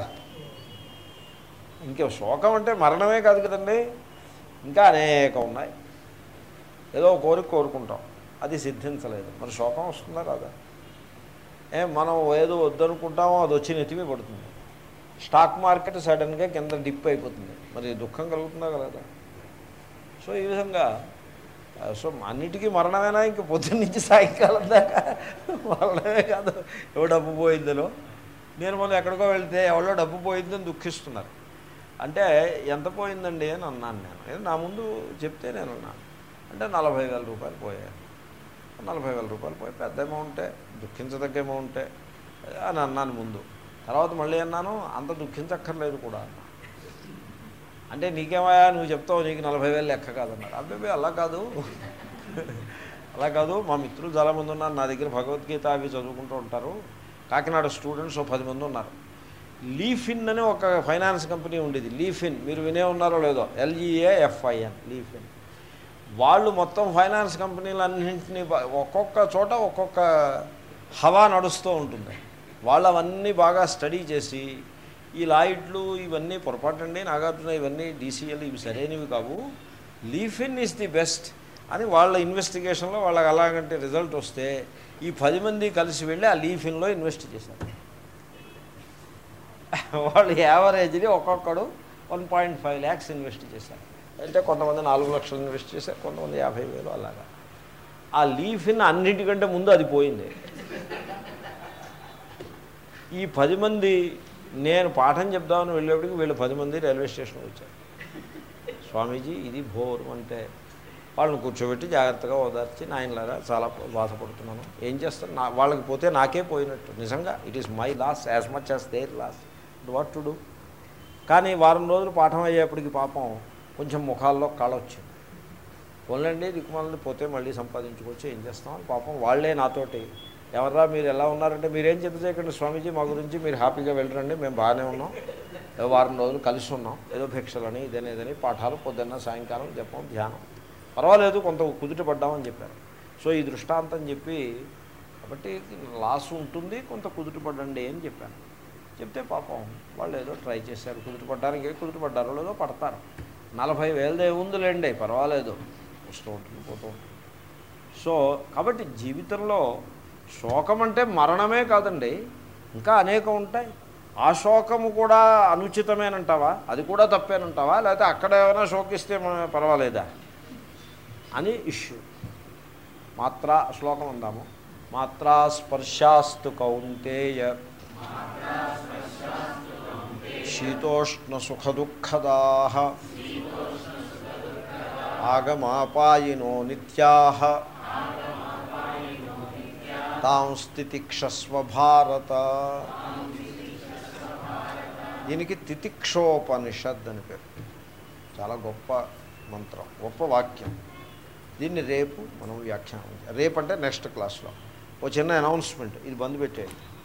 ఇంకా శోకం అంటే మరణమే కాదు కదండి ఇంకా అనేకం ఉన్నాయి ఏదో కోరిక కోరుకుంటాం అది సిద్ధించలేదు మరి శోకం వస్తుందా రాదా ఏ మనం ఏదో వద్దనుకుంటామో అది వచ్చి నెత్తిమే పడుతుంది స్టాక్ మార్కెట్ సడన్గా కింద డిప్ అయిపోతుంది మరి దుఃఖం కలుగుతుందా కలదా సో ఈ విధంగా ఆ, సో అన్నిటికీ మరణమేనా ఇంక పొద్దున్న నుంచి సాయంకాలం దాకా మరణమే కాదు ఎవడో డబ్బు పోయిందలో నేను మొన్న ఎక్కడికో వెళ్తే ఎవరో డబ్బు పోయిందని దుఃఖిస్తున్నారు అంటే ఎంత పోయిందండి అని అన్నాను నేను ఏదో నా ముందు చెప్తే నేను అన్నాను అంటే నలభై వేల రూపాయలు పోయాయి నలభై వేల రూపాయలు పోయి పెద్ద అమౌంటే దుఃఖించదగ్గ అమౌంటే అని అన్నాను ముందు తర్వాత మళ్ళీ అన్నాను అంత దుఃఖించక్కర్లేదు కూడా అన్నా అంటే నీకేమయ్యా నువ్వు చెప్తావు నీకు నలభై వేలు లెక్క కాదన్నారు అబ్బాయి అలా కాదు అలా కాదు మా మిత్రులు చాలామంది ఉన్నారు నా దగ్గర భగవద్గీత అవి చదువుకుంటూ ఉంటారు కాకినాడ స్టూడెంట్స్ ఓ పది మంది ఉన్నారు లీఫిన్ అనే ఒక ఫైనాన్స్ కంపెనీ ఉండేది లీఫిన్ మీరు వినే ఉన్నారో లేదో ఎల్ఈఏ ఎఫ్ఐఎన్ లీఫిన్ వాళ్ళు మొత్తం ఫైనాన్స్ కంపెనీలన్నింటినీ బా- ఒక్కొక్క చోట ఒక్కొక్క హవా నడుస్తూ ఉంటుంది వాళ్ళు అవన్నీ బాగా స్టడీ చేసి ఈ లాయిడ్లు ఇవన్నీ పొరపాటండి నాగార్జున ఇవన్నీ డీసీఎల్ ఇవి సరైనవి కావు లీఫిన్ ఈజ్ ది బెస్ట్ అని వాళ్ళ ఇన్వెస్టిగేషన్లో వాళ్ళకి అలాగంటే రిజల్ట్ వస్తే ఈ పది మంది కలిసి వెళ్ళి ఆ లీఫిన్లో ఇన్వెస్ట్ చేశారు వాళ్ళు యావరేజ్ని ఒక్కొక్కడు one point five lakhs invest చేశారు అంటే కొంతమంది నాలుగు లక్షలు ఇన్వెస్ట్ చేశారు కొంతమంది యాభై వేలు అలాగా ఆ లీఫిన్ అన్నిటికంటే ముందు అది పోయింది ఈ పది మంది నేను పాఠం చెప్దామని వెళ్ళేప్పటికి వీళ్ళు పది మంది రైల్వే స్టేషన్కి వచ్చారు స్వామీజీ ఇది భోరు అంటే వాళ్ళని కూర్చోబెట్టి జాగ్రత్తగా ఓదార్చి నాయనలారా చాలా బాధపడుతున్నాను ఏం చేస్తాను నా వాళ్ళకి పోతే నాకే పోయినట్టు నిజంగా it is my loss as much as their loss what to do కానీ వారం రోజులు పాఠం అయ్యేప్పటికి పాపం కొంచెం ముఖాల్లో కళ వచ్చింది పోన్లండి దిక్కుమాలని పోతే మళ్ళీ సంపాదించుకోవచ్చు ఏం చేస్తాం పాపం వాళ్ళే నాతోటి ఎవర్రా మీరు ఎలా ఉన్నారంటే మీరేం చింత చేయకండి స్వామీజీ మా గురించి మీరు హ్యాపీగా వెళ్ళరండి మేము బాగానే ఉన్నాం ఏదో వారం రోజులు కలిసి ఉన్నాం ఏదో భిక్షలని ఇదని ఇదని పాఠాలు పొద్దున్న సాయంకాలం జపం ధ్యానం పర్వాలేదు కొంత కుదుట పడ్డామని చెప్పారు సో ఈ దృష్టాంతం చెప్పి కాబట్టి లాస్ ఉంటుంది కొంత కుదుట పడండి అని చెప్పాను చెప్తే పాపం వాళ్ళు ఏదో ట్రై చేశారు కుదుట పడ్డానికి కుదుట పడ్డారో లేదో పడతారు నలభై వేలదే ఉందిలేండి పర్వాలేదు వస్తూ ఉంటుంది పోతూ ఉంటుంది సో కాబట్టి జీవితంలో శోకం అంటే మరణమే కాదండి ఇంకా అనేకం ఉంటాయి ఆ శోకము కూడా అనుచితమేనంటావా అది కూడా తప్పేనంటావా లేకపోతే అక్కడ ఏమైనా శోకిస్తే మన- పర్వాలేదా అని ఇష్యూ మాత్రా శ్లోకం అందాము మాత్రా స్పర్శాస్తు కౌంతేయ శీతోష్ణ సుఖదుఃఖదా ఆగమాపాయినో నిత్యా తాం స్థితిక్షస్వ భారత దీనికి తితిక్షోపనిషద్ అని పేరు చాలా గొప్ప మంత్రం గొప్ప వాక్యం దీన్ని రేపు మనం వ్యాఖ్యానం చే- రేపు అంటే నెక్స్ట్ క్లాస్లో ఓ చిన్న అనౌన్స్మెంట్ ఇది బంద్ పెట్టేయండి